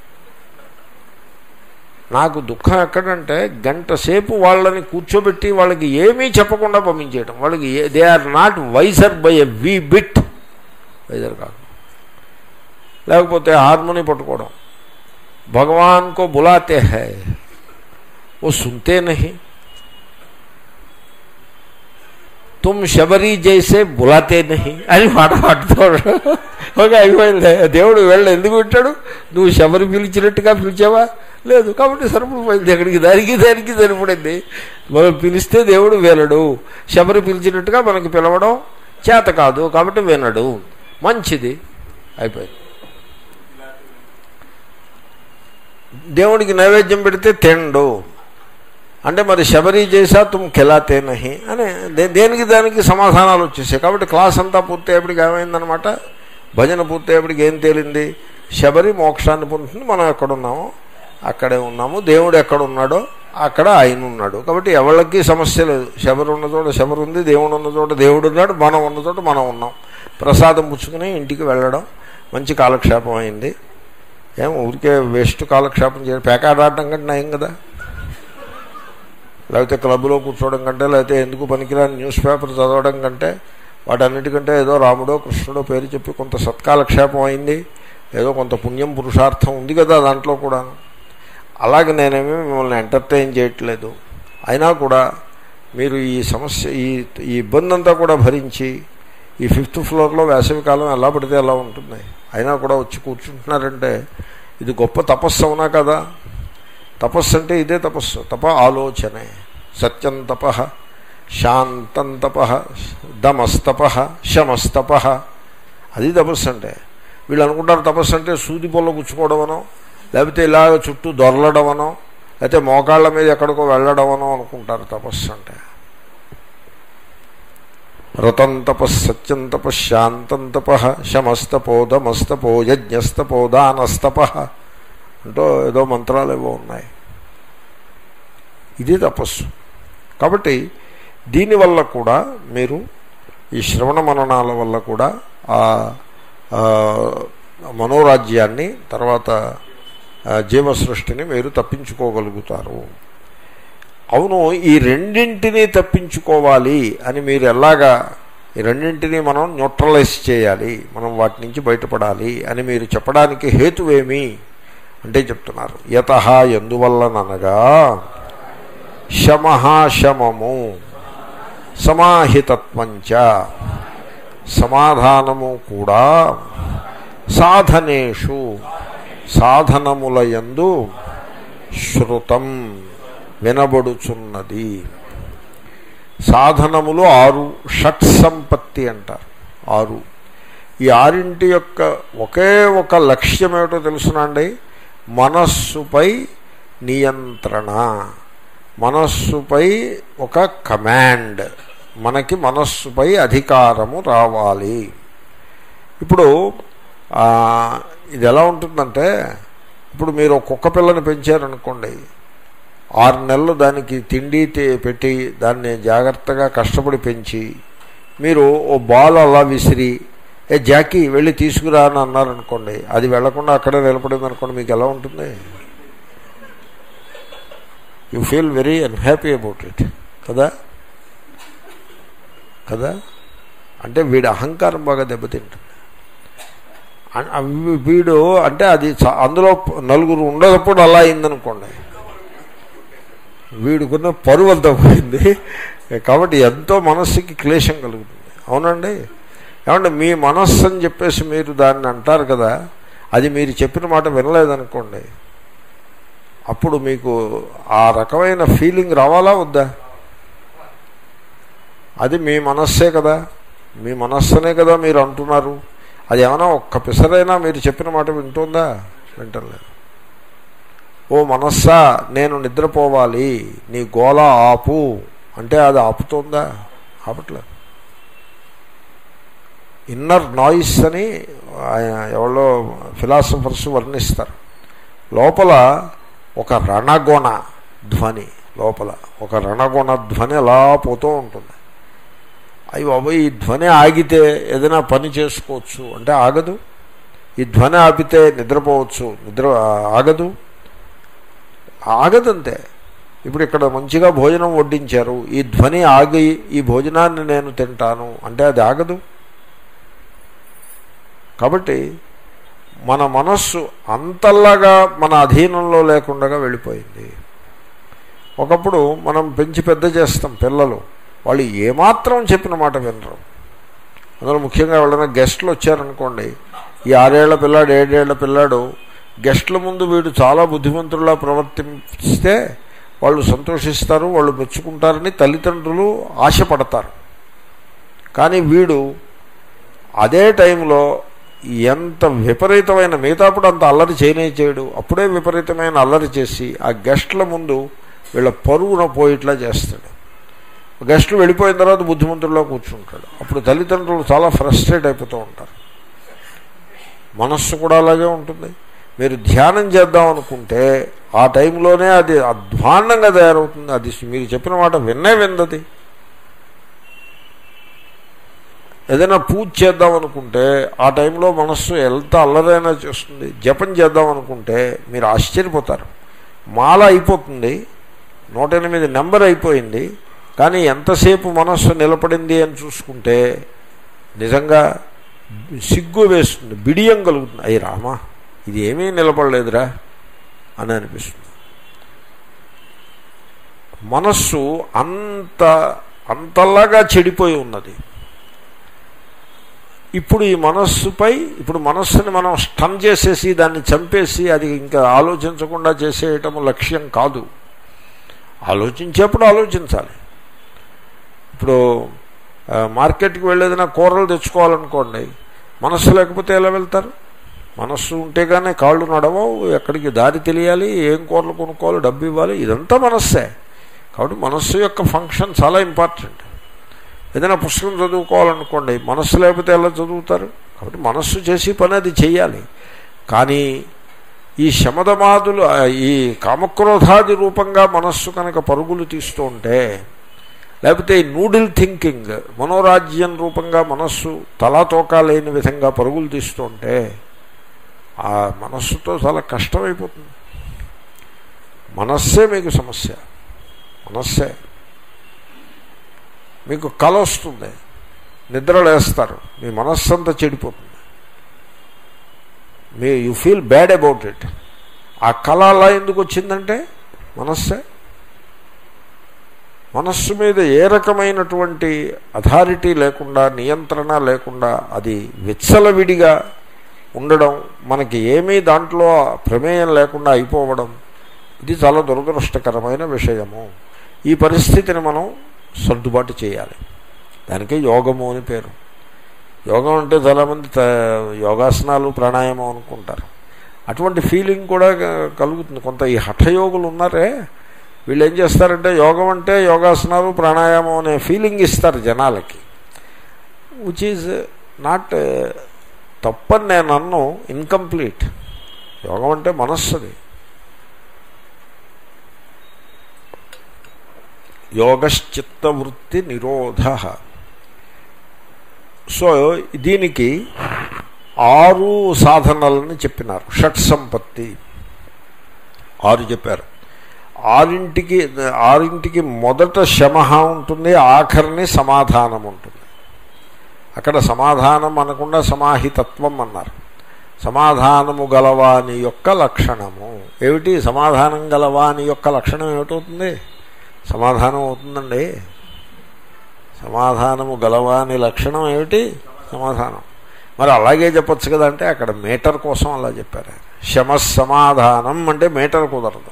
నాకు దుఃఖం ఎక్కడంటే గంట సేపు వాళ్ళని కూర్చోబెట్టి వాళ్ళకి ఏమీ చెప్పకుండా పంపించేయటం వాళ్ళకి they are not wiser by a wee bit wiser కాదు లేకపోతే హార్మోని పట్టుకోవడం భగవాన్ కో బులాతే హై वो सुनते नहीं తుమ్ శబరి జైసే బులాతే నహి అని మాట పాడుతాడు ఒక అయిపోయింది దేవుడు వెళ్ళ ఎందుకు వింటాడు నువ్వు శబరి పిలిచినట్టుగా పిలిచావా లేదు కాబట్టి సరిపడిపోయింది ఎక్కడికి దానికి దానికి సరిపడింది మనం పిలిస్తే దేవుడు వినడు శబరి పిలిచినట్టుగా మనకి పిలవడం చేత కాదు కాబట్టి వినడు మంచిది అయిపోయింది దేవుడికి నైవేద్యం పెడితే తిండు అంటే మరి శబరి చేసా తుమ్ కెలాతే నహి అని దేనికి దానికి సమాధానాలు వచ్చేసాయి కాబట్టి క్లాస్ అంతా పూర్తయ్యేప్పటికి ఏమైందనమాట భజన పూర్తయ్యేప్పటికి ఏం తేలింది శబరి మోక్షాన్ని పొందుతుంది మనం ఎక్కడున్నామో అక్కడే ఉన్నాము దేవుడు ఎక్కడ ఉన్నాడో అక్కడ ఆయన ఉన్నాడు కాబట్టి ఎవరికి సమస్య లేదు శబరి ఉన్న చోట శబరి ఉంది దేవుడు ఉన్న చోట దేవుడు ఉన్నాడు మనం ఉన్న చోట మనం ఉన్నాం ప్రసాదం పుచ్చుకుని ఇంటికి వెళ్ళడం మంచి కాలక్షేపం అయింది ఏం ఊరికే వేస్ట్ కాలక్షేపం చేయడం పేకాట ఆడటం కంటే నయం కదా లేకపోతే క్లబ్లో కూర్చోవడం కంటే లేకపోతే ఎందుకు పనికిరాని న్యూస్ పేపర్ చదవడం కంటే వాటన్నిటికంటే ఏదో రాముడో కృష్ణుడో పేరు చెప్పి కొంత సత్కాలక్షేపం అయింది ఏదో కొంత పుణ్యం పురుషార్థం ఉంది కదా దాంట్లో కూడా అలాగే నేనేమి మిమ్మల్ని ఎంటర్టైన్ చేయట్లేదు అయినా కూడా మీరు ఈ సమస్య ఈ ఈ ఇబ్బంది అంతా కూడా భరించి ఈ ఫిఫ్త్ ఫ్లోర్లో వేసవికాలం ఎలా పడితే ఎలా ఉంటుంది అయినా కూడా వచ్చి కూర్చుంటున్నారంటే ఇది గొప్ప తపస్సు అవునా కదా తపస్సు అంటే ఇదే తపస్సు తప ఆలోచనే సత్యం తప శాంతం తప దమస్తప శమస్తప అది తపస్సు అంటే వీళ్ళు అనుకుంటారు తపస్సు అంటే సూది పొల్ల గుచ్చుకోవడమనో లేకపోతే ఇలాగ చుట్టూ దొరలడమనో లేకపోతే మోకాళ్ళ మీద ఎక్కడికో వెళ్ళడమనో అనుకుంటారు తపస్సు అంటే రతం తప సత్యం తప శాంతం తప శమస్తపో దమస్తపో యజ్ఞస్తపో దానస్తప అంటూ ఏదో మంత్రాలు ఏవో ఉన్నాయి ఇది తపస్సు కాబట్టి దీనివల్ల కూడా మీరు ఈ శ్రవణ మననాల వల్ల కూడా ఆ మనోరాజ్యాన్ని తర్వాత జీవ సృష్టిని మీరు తప్పించుకోగలుగుతారు అవును ఈ రెండింటినీ తప్పించుకోవాలి అని మీరు ఎలాగా ఈ రెండింటినీ మనం న్యూట్రలైజ్ చేయాలి మనం వాటి నుంచి బయటపడాలి అని మీరు చెప్పడానికి హేతువేమి అంటే చెప్తున్నారు యత ఎందువల్లనగా శమహాశమము సమాహితత్వంచ సమాధానము కూడా సాధనేషు సాధనములయందు శృతం వినబడుచున్నది సాధనములు ఆరు షట్ సంపత్తి అంటారు ఆరు ఈ ఆరింటి యొక్క ఒకే ఒక లక్ష్యం ఏమిటో తెలుసునండి మనస్సుపై నియంత్రణ మనస్సుపై ఒక కమాండ్ మనకి మనస్సుపై అధికారము రావాలి ఇప్పుడు ఇది ఎలా ఉంటుందంటే ఇప్పుడు మీరు కుక్క పిల్లని పెంచారనుకోండి ఆరు నెలలు దానికి తిండి పెట్టి దాన్ని జాగ్రత్తగా కష్టపడి పెంచి మీరు ఓ బాల్ అలా విసిరి ఏ జాకీ వెళ్ళి తీసుకురా అని అన్నారనుకోండి అది వెళ్లకుండా అక్కడే నిలబడింది అనుకోండి మీకు ఎలా ఉంటుంది you feel very unhappy about it కదా కదా అంటే వీడి అహంకారం బాగా దెబ్బతింటుంది వీడు అంటే అది అందులో నలుగురు ఉండేటప్పుడు అలా అయిందనుకోండి వీడుకున్న పరువు అంతా పోయింది కాబట్టి ఎంతో మనస్సుకి క్లేశం కలుగుతుంది అవునండి ఏమంటే మీ మనస్సు అని చెప్పేసి మీరు దాన్ని అంటారు కదా అది మీరు చెప్పిన మాట వినలేదనుకోండి అప్పుడు మీకు ఆ రకమైన ఫీలింగ్ రావాలా వద్దా అది మీ మనస్సే కదా మీ మనస్సునే కదా మీరు అంటున్నారు అది ఏమైనా ఒక్క పిసరైనా మీరు చెప్పిన మాట వింటుందా వింటలేదు ఓ మనస్సా నేను నిద్రపోవాలి నీ గోల ఆపు అంటే అది ఆపుతోందా ఆపట్లేదు ఇన్నర్ నాయిస్ అని ఎవరో ఫిలాసఫర్స్ వర్ణిస్తారు లోపల ఒక రణగొణ ధ్వని లోపల ఒక రణగొణ ధ్వని అలా పోతూ ఉంటుంది అయ్యి బాబోయ్ ఈ ధ్వని ఆగితే ఏదైనా పని చేసుకోవచ్చు అంటే ఆగదు ఈ ధ్వని ఆపితే నిద్రపోవచ్చు నిద్ర ఆగదు ఆగదంతే ఇప్పుడు ఇక్కడ మంచిగా భోజనం వడ్డించారు ఈ ధ్వని ఆగి ఈ భోజనాన్ని నేను తింటాను అంటే అది ఆగదు కాబట్టి మన మనస్సు అంతల్లాగా మన అధీనంలో లేకుండా వెళ్ళిపోయింది ఒకప్పుడు మనం పెంచి పెద్ద చేస్తాం పిల్లలు వాళ్ళు ఏమాత్రం చెప్పిన మాట వినరు అందులో ముఖ్యంగా ఎవరైనా గెస్ట్లు వచ్చారనుకోండి ఈ ఆరేళ్ల పిల్లాడు ఏడేళ్ల పిల్లాడు గెస్ట్ల ముందు వీడు చాలా బుద్ధిమంతుల్లా ప్రవర్తిస్తే వాళ్ళు సంతోషిస్తారు వాళ్ళు మెచ్చుకుంటారని తల్లిదండ్రులు ఆశపడతారు కానీ వీడు అదే టైంలో ఎంత విపరీతమైన మిగతాప్పుడు అంత అల్లరి చేయనే చేయడు అప్పుడే విపరీతమైన అల్లరి చేసి ఆ గెస్ట్ల ముందు వీళ్ళ పరుగున పోయిట్లా చేస్తాడు గెస్టులు వెళ్ళిపోయిన తర్వాత బుద్ధిమంతుల్లో కూర్చుంటాడు అప్పుడు తల్లిదండ్రులు చాలా ఫ్రస్ట్రేట్ అయిపోతూ ఉంటారు మనస్సు కూడా అలాగే ఉంటుంది మీరు ధ్యానం చేద్దాం అనుకుంటే ఆ టైంలోనే అది అధ్వాన్నంగా తయారవుతుంది అది మీరు చెప్పిన మాట విన్నే విందది ఏదైనా పూజ చేద్దాం అనుకుంటే ఆ టైంలో మనస్సు ఎంత అల్లరైనా చేస్తుంది జపం చేద్దాం అనుకుంటే మీరు ఆశ్చర్యపోతారు మాల అయిపోతుంది నూట ఎనిమిది నెంబర్ అయిపోయింది కానీ ఎంతసేపు మనస్సు నిలబడింది అని చూసుకుంటే నిజంగా సిగ్గు వేస్తుంది బిడియం కలుగుతుంది అయ్యి రామా ఇది ఏమీ నిలబడలేదురా అని అనిపిస్తుంది మనస్సు అంత అంతలాగా చెడిపోయి ఉన్నది ఇప్పుడు ఈ మనస్సుపై ఇప్పుడు మనస్సుని మనం స్టన్ చేసేసి దాన్ని చంపేసి అది ఇంకా ఆలోచించకుండా చేసేయటం లక్ష్యం కాదు ఆలోచించేప్పుడు ఆలోచించాలి ఇప్పుడు ఆ, మార్కెట్కి వెళ్ళేదైనా కూరలు తెచ్చుకోవాలనుకోండి మనస్సు లేకపోతే ఎలా వెళ్తారు మనస్సు ఉంటే కానీ కాళ్ళు నడవవు ఎక్కడికి దారి తెలియాలి ఏం కూరలు కొనుక్కోవాలి డబ్బు ఇవ్వాలి ఇదంతా మనస్సే కాబట్టి మనస్సు యొక్క ఫంక్షన్ చాలా ఇంపార్టెంట్ ఏదైనా పుస్తకం చదువుకోవాలనుకోండి మనస్సు లేకపోతే ఎలా చదువుతారు కాబట్టి మనస్సు చేసి పని అది చెయ్యాలి కానీ ఈ శమదమాదులు ఆ, ఈ కామక్రోధాది రూపంగా మనస్సు కనుక పరుగులు తీస్తూ ఉంటే లేకపోతే ఈ నూడిల్ థింకింగ్ మనోరాజ్యం రూపంగా మనస్సు తలాతోకా లేని విధంగా పరుగులు తీస్తూ ఉంటే ఆ మనస్సుతో చాలా కష్టమైపోతుంది మనస్సే మీకు సమస్య మనస్సే మీకు కల వస్తుంది నిద్ర లేస్తారు మీ మనస్సు అంతా చెడిపోతుంది మీ you feel bad about it ఆ కళ అలా ఎందుకు వచ్చిందంటే మనస్సే మనస్సు మీద ఏ రకమైనటువంటి అథారిటీ లేకుండా నియంత్రణ లేకుండా అది విచ్చలవిడిగా ఉండడం మనకి ఏమీ దాంట్లో ప్రమేయం లేకుండా అయిపోవడం ఇది చాలా దురదృష్టకరమైన విషయము ఈ పరిస్థితిని మనం సర్దుబాటు చేయాలి దానికే యోగము అని పేరు యోగం అంటే చాలామంది త- యోగాసనాలు ప్రాణాయామం అనుకుంటారు అటువంటి ఫీలింగ్ కూడా క- కలుగుతుంది కొంత ఈ హఠయోగులు ఉన్నారే వీళ్ళు ఏం చేస్తారంటే యోగం అంటే యోగాసనాలు ప్రాణాయామం అనే ఫీలింగ్ ఇస్తారు జనాలకి విచ్ ఈజ్ నాట్ తప్పని నేను అన్ను ఇన్కంప్లీట్ యోగం అంటే మనస్సుది యోగశ్చిత్త వృత్తి నిరోధ సో దీనికి ఆరు సాధనలని చెప్పినారు షట్ సంపత్తి ఆరు చెప్పారు ఆరింటికి ఆరింటికి మొదట శమ ఉంటుంది ఆఖరిని సమాధానం ఉంటుంది అక్కడ సమాధానం అనకుండా సమాహితత్వం అన్నారు సమాధానము గలవాని యొక్క లక్షణము ఏమిటి సమాధానం గలవాని యొక్క లక్షణం ఏమిటవుతుంది సమాధానం అవుతుందండి సమాధానము గలవాని లక్షణం ఏమిటి సమాధానం మరి అలాగే చెప్పొచ్చు కదా అంటే అక్కడ మీటర్ కోసం అలా చెప్పారు శమస్సమాధానం అంటే మీటర్ కుదరదు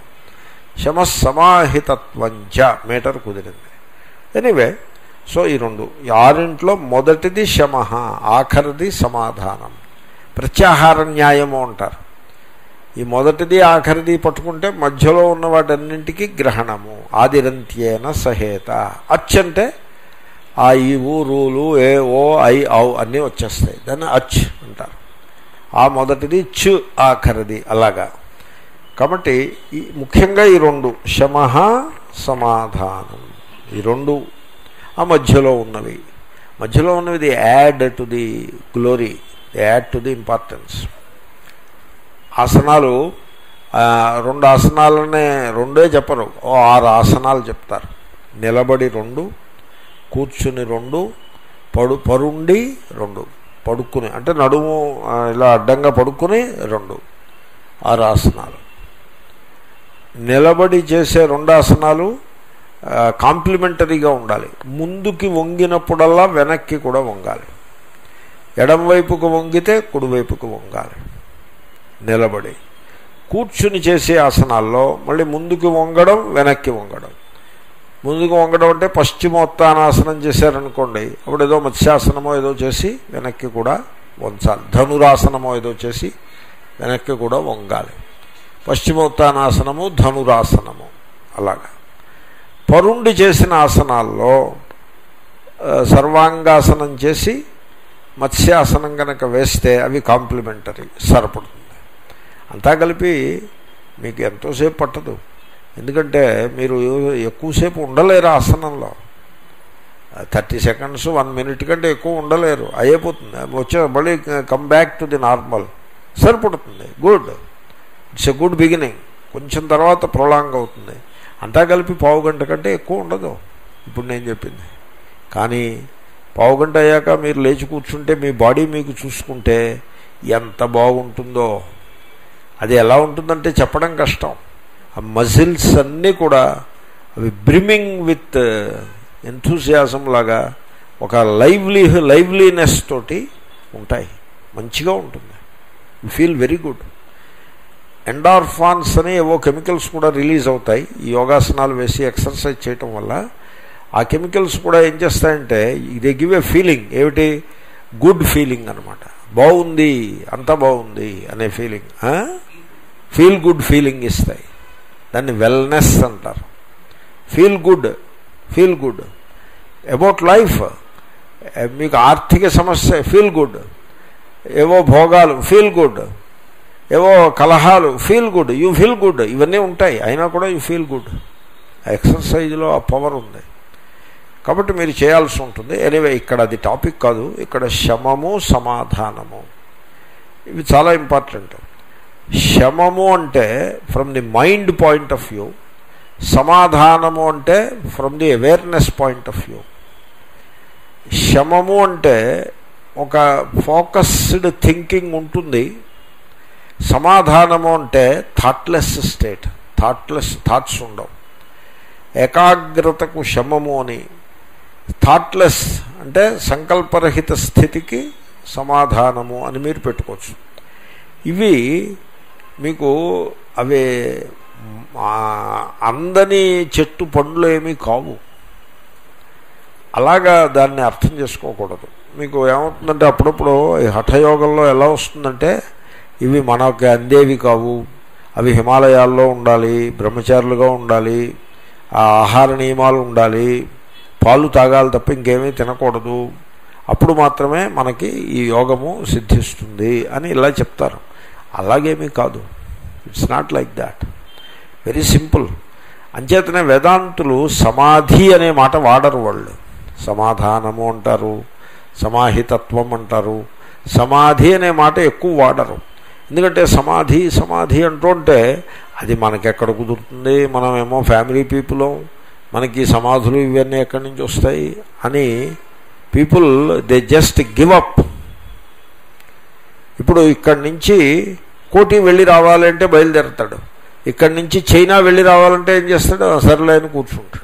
శమస్సమాహితత్వంచ మీటర్ కుదిరింది ఎనీవే సో ఈ రెండు ఈ ఆరింట్లో మొదటిది శమ ఆఖరిది సమాధానం ప్రత్యాహార న్యాయము అంటారు ఈ మొదటిది ఆఖరిది పట్టుకుంటే మధ్యలో ఉన్న వాటన్నింటికి గ్రహణము ఆదిరంత్యేన సహేత అచ్ అంటే ఆ ఈ ఊ రూలు ఏ ఓ ఐ ఔ అన్నీ వచ్చేస్తాయి దాన్ని అచ్ అంటారు ఆ మొదటిది చు ఆఖరిది అలాగా కాబట్టి ఈ ముఖ్యంగా ఈ రెండు శమ సమాధానం ఈ రెండు ఆ మధ్యలో ఉన్నవి మధ్యలో ఉన్నది add to the glory add to the importance ఆసనాలు ఆ, రెండు ఆసనాలనే రెండే చెప్పరు ఓ ఆరు ఆసనాలు చెప్తారు నిలబడి రెండు కూర్చుని రెండు పడు పరుండి రెండు పడుకుని అంటే నడుము ఆ, ఇలా అడ్డంగా పడుకుని రెండు ఆరు ఆసనాలు నిలబడి చేసే రెండు ఆసనాలు ఆ, కాంప్లిమెంటరీగా ఉండాలి ముందుకి వంగినప్పుడల్లా వెనక్కి కూడా వంగాలి ఎడం వైపుకు వంగితే కుడివైపుకు వంగాలి నిలబడి కూర్చుని చేసే ఆసనాల్లో మళ్ళీ ముందుకు వంగడం వెనక్కి వంగడం ముందుకు వంగడం అంటే పశ్చిమోత్తానాసనం చేశారనుకోండి అప్పుడు ఏదో మత్స్యాసనమో ఏదో చేసి వెనక్కి కూడా వంచాలి ధనురాసనమో ఏదో చేసి వెనక్కి కూడా వంగాలి పశ్చిమోత్తానాసనము ధనురాసనము అలాగా పరుండి చేసిన ఆసనాల్లో ఆ, సర్వాంగాసనం చేసి మత్స్యాసనం కనుక వేస్తే అవి కాంప్లిమెంటరీ సరిపడుతుంది అంతా కలిపి మీకు ఎంతోసేపు పట్టదు ఎందుకంటే మీరు ఎక్కువసేపు ఉండలేరు ఆసనంలో థర్టీ సెకండ్స్ వన్ మినిట్ కంటే ఎక్కువ ఉండలేరు అయిపోతుంది వచ్చే మళ్ళీ come back to the normal సరిపడుతుంది good it's a good beginning కొంచెం తర్వాత ప్రొలాంగ్ అవుతుంది అంతా కలిపి పావు గంట కంటే ఎక్కువ ఉండదు ఇప్పుడు నేను చెప్పింది కానీ పావు గంట అయ్యాక మీరు లేచి కూర్చుంటే మీ బాడీ మీకు చూసుకుంటే ఎంత బాగుంటుందో అది ఎలా ఉంటుందంటే చెప్పడం కష్టం ఆ మజిల్స్ అన్నీ కూడా అవి బ్రిమింగ్ విత్ ఎంథూసియాజం లాగా ఒక లైవ్లీ లైవ్లీనెస్ తోటి ఉంటాయి మంచిగా ఉంటుంది you feel very good endorphins అని ఏవో కెమికల్స్ కూడా రిలీజ్ అవుతాయి ఈ యోగాసనాలు వేసి ఎక్సర్సైజ్ చేయటం వల్ల ఆ కెమికల్స్ కూడా ఏం చేస్తాయంటే ఇది గివ్ ఏ ఫీలింగ్ ఏమిటి గుడ్ ఫీలింగ్ అనమాట బాగుంది అంతా బాగుంది అనే ఫీలింగ్ ఫీల్ గుడ్ ఫీలింగ్ ఇస్తాయి దాన్ని వెల్నెస్ అంటారు feel good feel good about life మీకు ఆర్థిక సమస్య ఫీల్ గుడ్ ఏవో భోగాలు ఫీల్ గుడ్ ఏవో కలహాలు feel good you feel good ఇవన్నీ ఉంటాయి అయినా కూడా యూ ఫీల్ గుడ్ ఆ ఎక్సర్సైజ్లో ఆ పవర్ ఉంది కాబట్టి మీరు చేయాల్సి ఉంటుంది ఎనివే ఇక్కడ అది టాపిక్ కాదు ఇక్కడ శమము సమాధానము ఇవి చాలా ఇంపార్టెంట్ శమము అంటే from the mind point of view సమాధానము అంటే from the awareness point of view శమము అంటే ఒక ఫోకస్డ్ థింకింగ్ ఉంటుంది సమాధానము అంటే థాట్లెస్ స్టేట్ థాట్లెస్ థాట్స్ ఉండవు ఏకాగ్రతకు శమము అని థాట్లెస్ అంటే సంకల్పరహిత స్థితికి సమాధానము అని మీరు పెట్టుకోవచ్చు ఇవి మీకు అవి అందని చెట్టు పండ్లు ఏమీ కావు అలాగా దాన్ని అర్థం చేసుకోకూడదు మీకు ఏమవుతుందంటే అప్పుడప్పుడు ఈ హఠయోగంలో ఎలా వస్తుందంటే ఇవి మనకు అందేవి కావు అవి హిమాలయాల్లో ఉండాలి బ్రహ్మచారులుగా ఉండాలి ఆ ఆహార నియమాలు ఉండాలి పాలు తాగాలి తప్ప ఇంకేమీ తినకూడదు అప్పుడు మాత్రమే మనకి ఈ యోగము సిద్ధిస్తుంది అని ఇలా చెప్తారు అలాగేమీ కాదు it's not like that very simple అంచేతనే వేదాంతులు సమాధి అనే మాట వాడరు వాళ్ళు సమాధానము అంటారు సమాహితత్వం అంటారు సమాధి అనే మాట ఎక్కువ వాడరు ఎందుకంటే సమాధి సమాధి అంటుంటే అది మనకెక్కడ కుదురుతుంది మనమేమో ఫ్యామిలీ పీపుల్ మనకి సమాధులు ఇవన్నీ ఎక్కడి నుంచి వస్తాయి అని people they just give up ఇప్పుడు ఇక్కడి నుంచి కోటి వెళ్ళి రావాలంటే బయలుదేరతాడు ఇక్కడి నుంచి చైనా వెళ్ళి రావాలంటే ఏం చేస్తాడు సర్లే అని కూర్చుంటాడు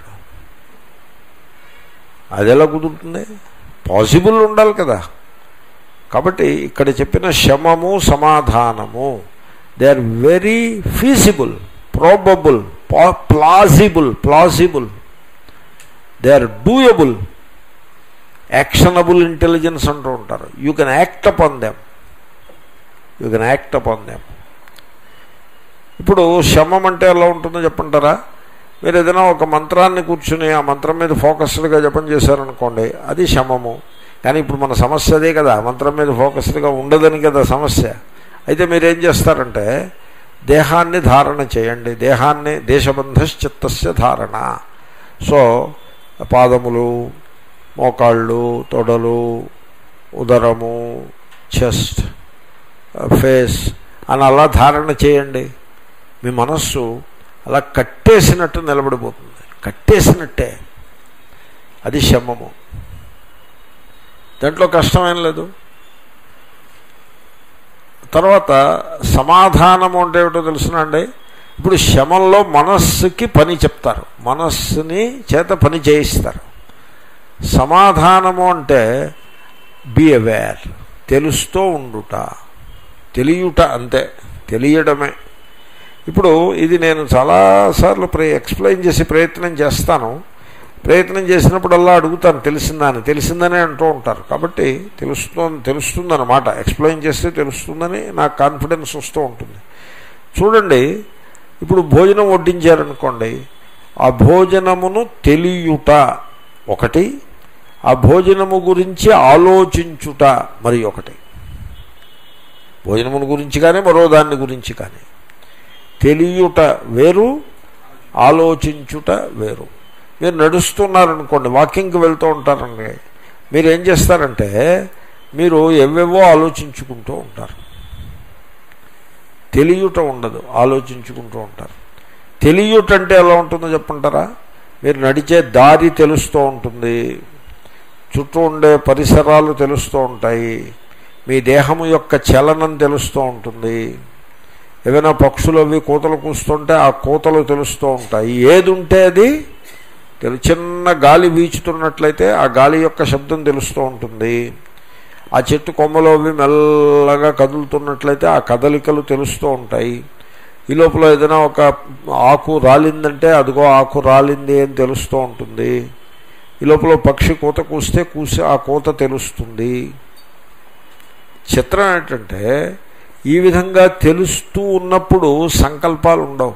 అది ఎలా కుదురుతుంది పాసిబుల్ ఉండాలి కదా కాబట్టి ఇక్కడ చెప్పిన శమము సమాధానము they are very feasible probable plausible plausible they are doable actionable intelligence అంటూ ఉంటారు you can act upon them you can act upon them ఇప్పుడు శమం అంటే ఎలా ఉంటుందో చెప్పంటారా మీరు ఏదైనా ఒక మంత్రాన్ని కూర్చుని ఆ మంత్రం మీద ఫోకస్డ్గా జపం చేశారనుకోండి అది శమము కానీ ఇప్పుడు మన సమస్య అదే కదా మంత్రం మీద ఫోకస్డ్గా ఉండదని కదా సమస్య అయితే మీరేం చేస్తారంటే దేహాన్ని ధారణ చేయండి దేహాన్ని దేశబంధశ్చిత్తస్య ధారణ సో పాదములు మోకాళ్ళు తొడలు ఉదరము చెస్ట్ ఫేస్ అని అలా ధారణ చేయండి మీ మనస్సు అలా కట్టేసినట్టు నిలబడిపోతుంది కట్టేసినట్టే అది శమము దాంట్లో కష్టమేం లేదు తర్వాత సమాధానము అంటే ఏమిటో తెలుసునండి ఇప్పుడు శమంలో మనస్సుకి పని చెప్తారు మనస్సుని చేత పని చేయిస్తారు సమాధానము అంటే బి అవేర్ తెలుస్తూ ఉండుట తెలియుట అంతే తెలియడమే ఇప్పుడు ఇది నేను చాలాసార్లు ప్రే ఎక్స్ప్లెయిన్ చేసి ప్రయత్నం చేస్తాను ప్రయత్నం చేసినప్పుడల్లా అడుగుతాను తెలిసిందని తెలిసిందనే అంటూ ఉంటారు కాబట్టి తెలుస్తూ తెలుస్తుందన్నమాట ఎక్స్ప్లెయిన్ చేస్తే తెలుస్తుందని నాకు కాన్ఫిడెన్స్ వస్తూ ఉంటుంది చూడండి ఇప్పుడు భోజనం వడ్డించారనుకోండి ఆ భోజనమును తెలియుట ఒకటి ఆ భోజనము గురించి ఆలోచించుట మరి ఒకటి భోజనమును గురించి కానీ మరో దాని గురించి కానీ తెలియుట వేరు ఆలోచించుట వేరు మీరు నడుస్తున్నారనుకోండి వాకింగ్కి వెళ్తూ ఉంటారండి మీరు ఏం చేస్తారంటే మీరు ఎవేవో ఆలోచించుకుంటూ ఉంటారు తెలియట ఉండదు ఆలోచించుకుంటూ ఉంటారు తెలియట అంటే ఎలా ఉంటుందో చెప్పంటారా మీరు నడిచే దారి తెలుస్తూ ఉంటుంది చుట్టూ ఉండే పరిసరాలు తెలుస్తూ ఉంటాయి మీ దేహము యొక్క చలనం తెలుస్తూ ఉంటుంది ఏవైనా పక్షులు అవి కూతలు కూస్తుంటే ఆ కూతలు తెలుస్తూ ఉంటాయి ఏది ఉంటే అది తెలు చిన్న గాలి వీచుతున్నట్లయితే ఆ గాలి యొక్క శబ్దం తెలుస్తూ ఉంటుంది ఆ చెట్టు కొమ్మలో అవి మెల్లగా కదులుతున్నట్లయితే ఆ కదలికలు తెలుస్తూ ఉంటాయి ఈ లోపల ఏదైనా ఒక ఆకు రాలిందంటే అదిగో ఆకు రాలింది అని తెలుస్తూ ఉంటుంది ఈ లోపల పక్షి కూత కూస్తే కూసి ఆ కూత తెలుస్తుంది చిత్రం ఏంటంటే ఈ విధంగా తెలుస్తూ ఉన్నప్పుడు సంకల్పాలు ఉండవు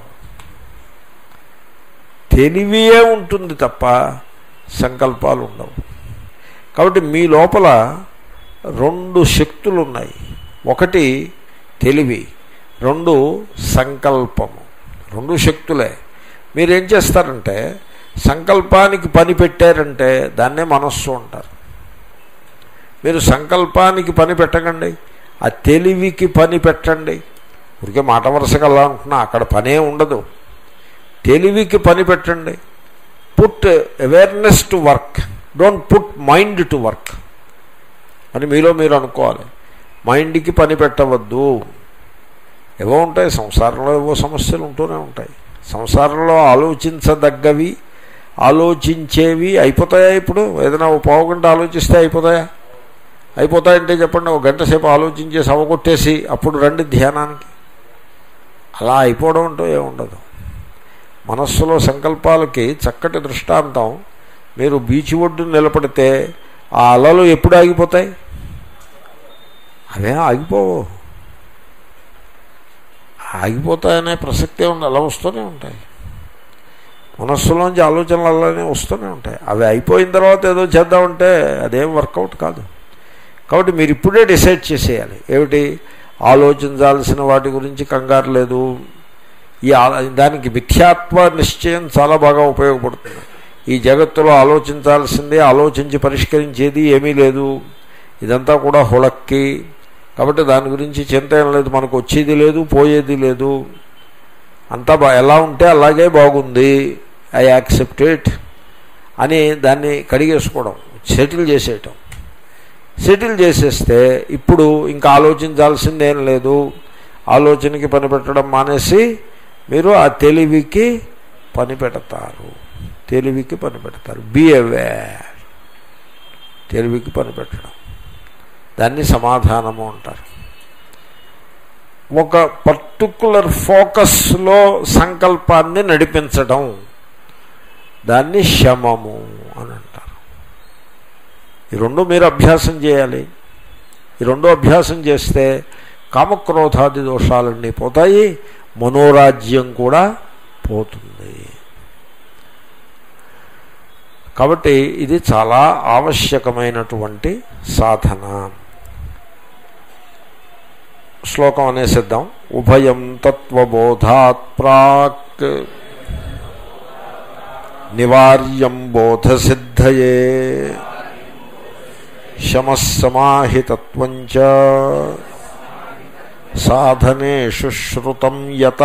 తెలివియే ఉంటుంది తప్ప సంకల్పాలు ఉండవు కాబట్టి మీ లోపల రెండు శక్తులు ఉన్నాయి ఒకటి తెలివి రెండు సంకల్పము రెండు శక్తులే మీరేం చేస్తారంటే సంకల్పానికి పని పెట్టారంటే దాన్నే మనస్సు అంటారు మీరు సంకల్పానికి పని పెట్టకండి ఆ తెలివికి పని పెట్టండి ఊరికే మాట వరుసగా అలా అంటున్నా అక్కడ పనే ఉండదు తెలివికి పని పెట్టండి put awareness to work don't put mind to work అని మీలో మీరు అనుకోవాలి మైండ్కి పని పెట్టవద్దు ఏవో ఉంటాయి సంసారంలో ఏవో సమస్యలు ఉంటూనే ఉంటాయి సంసారంలో ఆలోచించదగ్గవి ఆలోచించేవి అయిపోతాయా ఇప్పుడు ఏదైనా ఓ పావు గంట ఆలోచిస్తే అయిపోతాయా అయిపోతాయంటే చెప్పండి ఒక గంట సేపు ఆలోచించేసి అవగొట్టేసి అప్పుడు రండి ధ్యానానికి అలా అయిపోవడం అంటూ ఏముండదు మనస్సులో సంకల్పాలకి చక్కటి దృష్టాంతం మీరు బీచ్ ఒడ్డు నిలబడితే ఆ అలలు ఎప్పుడు ఆగిపోతాయి అవే ఆగిపోవు ఆగిపోతాయనే ప్రసక్తే ఉంది అలా వస్తూనే ఉంటాయి మనస్సులోంచి ఆలోచనలు అలానే వస్తూనే ఉంటాయి అవి అయిపోయిన తర్వాత ఏదో చేద్దామంటే అదేం వర్కౌట్ కాదు కాబట్టి మీరు ఇప్పుడే డిసైడ్ చేసేయాలి ఏమిటి ఆలోచించాల్సిన వాటి గురించి కంగారు లేదు ఈ దానికి మిథ్యాత్వ నిశ్చయం చాలా బాగా ఉపయోగపడుతుంది ఈ జగత్తులో ఆలోచించాల్సిందే ఆలోచించి పరిష్కరించేది ఏమీ లేదు ఇదంతా కూడా హుళక్కి కాబట్టి దాని గురించి చింత ఏం లేదు మనకు వచ్చేది లేదు పోయేది లేదు అంతా బా ఎలా ఉంటే అలాగే బాగుంది ఐ యాక్సెప్ట్ ఇట్ అని దాన్ని కడిగేసుకోవడం సెటిల్ చేసేయటం సెటిల్ చేసేస్తే ఇప్పుడు ఇంకా ఆలోచించాల్సిందేం లేదు ఆలోచనకి పని పెట్టడం మానేసి మీరు ఆ తెలివికి పని పెడతారు తెలివికి పని పెడతారు బీ అవేర్ తెలివికి పని పెట్టడం దాన్ని సమాధానము అంటారు ఒక పర్టికులర్ ఫోకస్లో సంకల్పాన్ని నడిపించడం దాన్ని శమము అని అంటారు ఈ రెండు మీరు అభ్యాసం చేయాలి ఈ రెండు అభ్యాసం చేస్తే కామక్రోధాది దోషాలన్నీ పోతాయి మనోరాజ్యం కూడా పోతుంది కాబట్టి ఇది చాలా ఆవశ్యకమైనటువంటి సాధన శ్లోకం అనేసిద్దాం ఉభయం తత్వబోధాత్ ప్రాక్ నివార్యం బోధసిద్ధయే శమస్సమాహితత్వంచ సాధనేషు శ్రుతం యత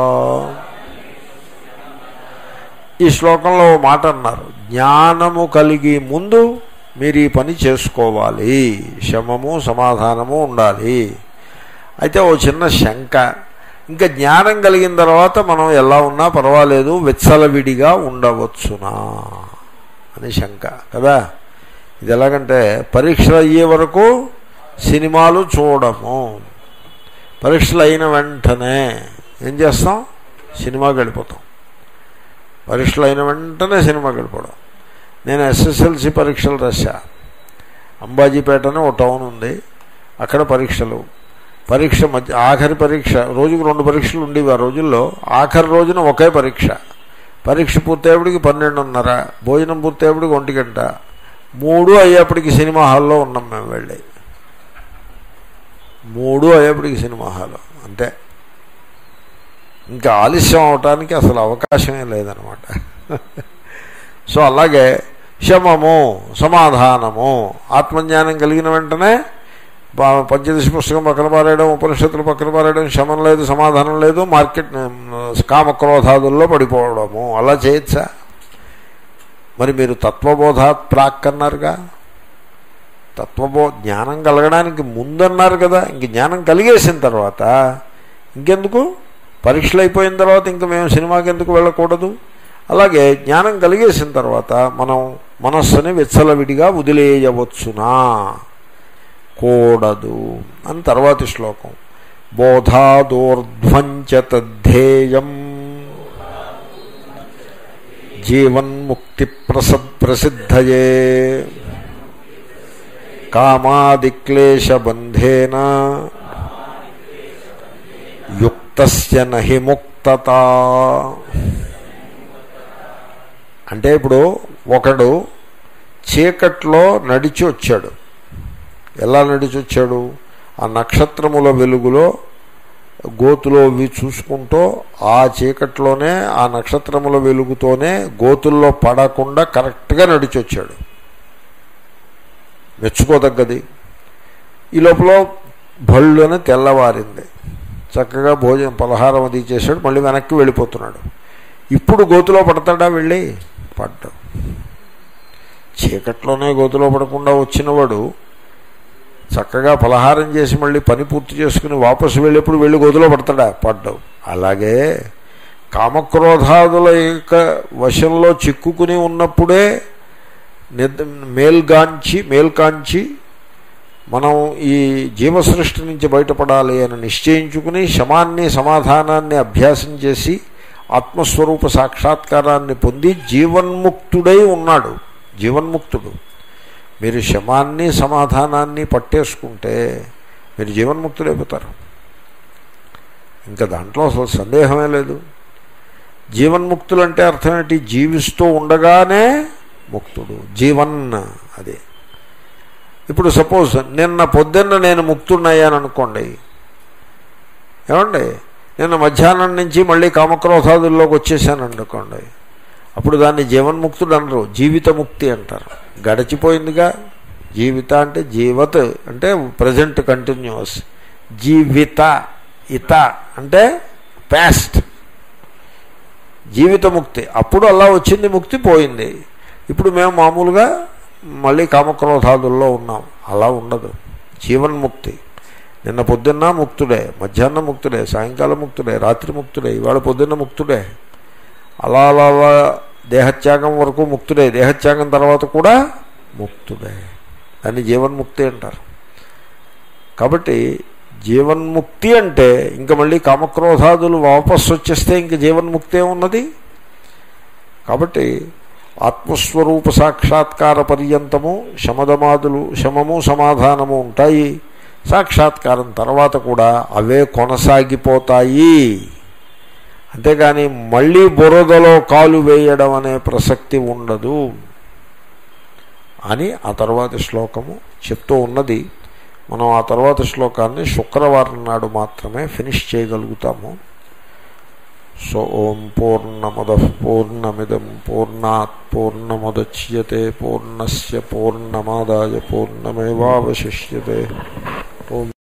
ఈ శ్లోకంలో మాట అన్నారు జ్ఞానము కలిగి ముందు మీరు ఈ పని చేసుకోవాలి శమము సమాధానము ఉండాలి అయితే ఓ చిన్న శంక ఇంకా జ్ఞానం కలిగిన తర్వాత మనం ఎలా ఉన్నా పర్వాలేదు విచ్చలవిడిగా ఉండవచ్చునా అని శంక కదా ఇది ఎలాగంటే పరీక్షలు అయ్యే వరకు సినిమాలు చూడము పరీక్షలు అయిన వెంటనే ఏం చేస్తాం సినిమాకి వెళ్ళిపోతాం పరీక్షలు అయిన వెంటనే సినిమాకి వెళ్ళిపోవడం నేను ఎస్ఎస్ఎల్సి పరీక్షలు రాశా అంబాజీపేట అని ఒక టౌన్ ఉంది అక్కడ పరీక్షలు పరీక్ష మధ్య ఆఖరి పరీక్ష రోజుకు రెండు పరీక్షలు ఉండేవి ఆ రోజుల్లో ఆఖరి రోజున ఒకే పరీక్ష పరీక్ష పూర్తయ్యేప్పటికి పన్నెండున్నర భోజనం పూర్తయ్యేప్పటికి ఒంటి గంట మూడు అయ్యేప్పటికి సినిమా హాల్లో ఉన్నాం మేము వెళ్ళి మూడు అయ్యేప్పటికి సినిమా హాల్ అంతే ఇంకా ఆలస్యం అవటానికి అసలు అవకాశమే లేదనమాట సో అలాగే శమము సమాధానము ఆత్మజ్ఞానం కలిగిన వెంటనే పంచదశ పుస్తకం పక్కన పారేయడం ఉపనిషత్తులు పక్కన పారేయడం శమం లేదు సమాధానం లేదు మార్కెట్ కామక్రోధాదుల్లో పడిపోవడము అలా చేయొచ్చా మరి మీరు తత్వబోధాత్ ప్రాక్ అన్నారుగా తత్వబో జ్ఞానం కలగడానికి ముందన్నారు కదా ఇంక జ్ఞానం కలిగేసిన తర్వాత ఇంకెందుకు పరీక్షలు అయిపోయిన తర్వాత ఇంక మేము సినిమాకి ఎందుకు వెళ్ళకూడదు అలాగే జ్ఞానం కలిగేసిన తర్వాత మనం మనస్సుని విచ్చలవిడిగా వదిలేయవచ్చునా కూడదు అని తర్వాతి శ్లోకం బోధాదోర్ధ్వంచ తద్ధేయం జీవన్ముక్తి ప్రస ప్రసిద్ధయే కామాదిక్లేశబంధేన యుక్తస్య నహి ముక్తత అంటే ఇప్పుడు ఒకడు చీకట్లో నడిచి వచ్చాడు ఎలా నడిచి వచ్చాడు ఆ నక్షత్రముల వెలుగులో గోతులో ఇవి చూసుకుంటూ ఆ చీకట్లోనే ఆ నక్షత్రముల వెలుగుతోనే గోతుల్లో పడకుండా కరెక్ట్గా నడిచి వచ్చాడు మెచ్చుకోదగ్గది ఈ లోపల భళ్ళుని తెల్లవారింది చక్కగా భోజనం పలహారం అది చేశాడు మళ్ళీ వెనక్కి వెళ్ళిపోతున్నాడు ఇప్పుడు గోతులో పడతాడా వెళ్ళి పడ్డాడు చీకట్లోనే గోతులో పడకుండా వచ్చినవాడు చక్కగా పలహారం చేసి మళ్ళీ పని పూర్తి చేసుకుని వాపసు వెళ్ళేప్పుడు వెళ్ళి గోతులో పడతాడా పడ్డావు అలాగే కామక్రోధాదుల యొక్క వశంలో చిక్కుకుని ఉన్నప్పుడే నిద్ర మేల్గాంచి మేల్కాంచి మనం ఈ జీవసృష్టి నుంచి బయటపడాలి అని నిశ్చయించుకుని శమాన్ని సమాధానాన్ని అభ్యాసం చేసి ఆత్మస్వరూప సాక్షాత్కారాన్ని పొంది జీవన్ముక్తుడై ఉన్నాడు జీవన్ముక్తుడు మీరు శమాన్ని సమాధానాన్ని పట్టేసుకుంటే మీరు జీవన్ముక్తుడైపోతారు ఇంకా దాంట్లో అసలు సందేహమే లేదు జీవన్ముక్తులు అంటే అర్థం ఏంటి జీవిస్తూ ఉండగానే ముక్తుడు జీవన్ అదే ఇప్పుడు సపోజ్ నిన్న పొద్దున్న నేను ముక్తున్నయ్యాను అనుకోండి ఏమండి నిన్న మధ్యాహ్నం నుంచి మళ్ళీ కామక్రోధాదుల్లోకి వచ్చేసాను అనుకోండి అప్పుడు దాన్ని జీవన్ముక్తుడు అనరు జీవితముక్తి అంటారు గడిచిపోయిందిగా జీవిత అంటే జీవత్ అంటే ప్రజెంట్ కంటిన్యూస్ జీవిత ఇత అంటే పాస్ట్ జీవితముక్తి అప్పుడు అలా వచ్చింది ముక్తి పోయింది ఇప్పుడు మేము మామూలుగా మళ్ళీ కామక్రోధాదుల్లో ఉన్నాం అలా ఉండదు జీవన్ముక్తి నిన్న పొద్దున్న ముక్తుడే మధ్యాహ్నం ముక్తుడే సాయంకాలం ముక్తుడే రాత్రి ముక్తుడే ఇవాళ పొద్దున్న ముక్తుడే అలా అలా అలా దేహత్యాగం వరకు ముక్తుడే దేహత్యాగం తర్వాత కూడా ముక్తుడే దాన్ని జీవన్ముక్తి అంటారు కాబట్టి జీవన్ముక్తి అంటే ఇంకా మళ్ళీ కామక్రోధాదులు వాపసు వచ్చేస్తే ఇంక జీవన్ముక్తి ఉన్నది కాబట్టి ఆత్మస్వరూప సాక్షాత్కార పర్యంతము శమదమాదులు శమము సమాధానము ఉంటాయి సాక్షాత్కారం తర్వాత కూడా అవే కొనసాగిపోతాయి అంతేగాని మళ్ళీ బురదలో కాలు వేయడం అనే ప్రసక్తి ఉండదు అని ఆ తర్వాతి శ్లోకము చెప్తూ ఉన్నది మనం ఆ తర్వాత శ్లోకాన్ని శుక్రవారం నాడు మాత్రమే ఫినిష్ చేయగలుగుతాము సో ఓం పూర్ణమద పూర్ణమిదం పూర్ణాత్ పూర్ణముద్యతే పూర్ణస్ పూర్ణమాదాయ పూర్ణమేవాశిష్యతే ఓం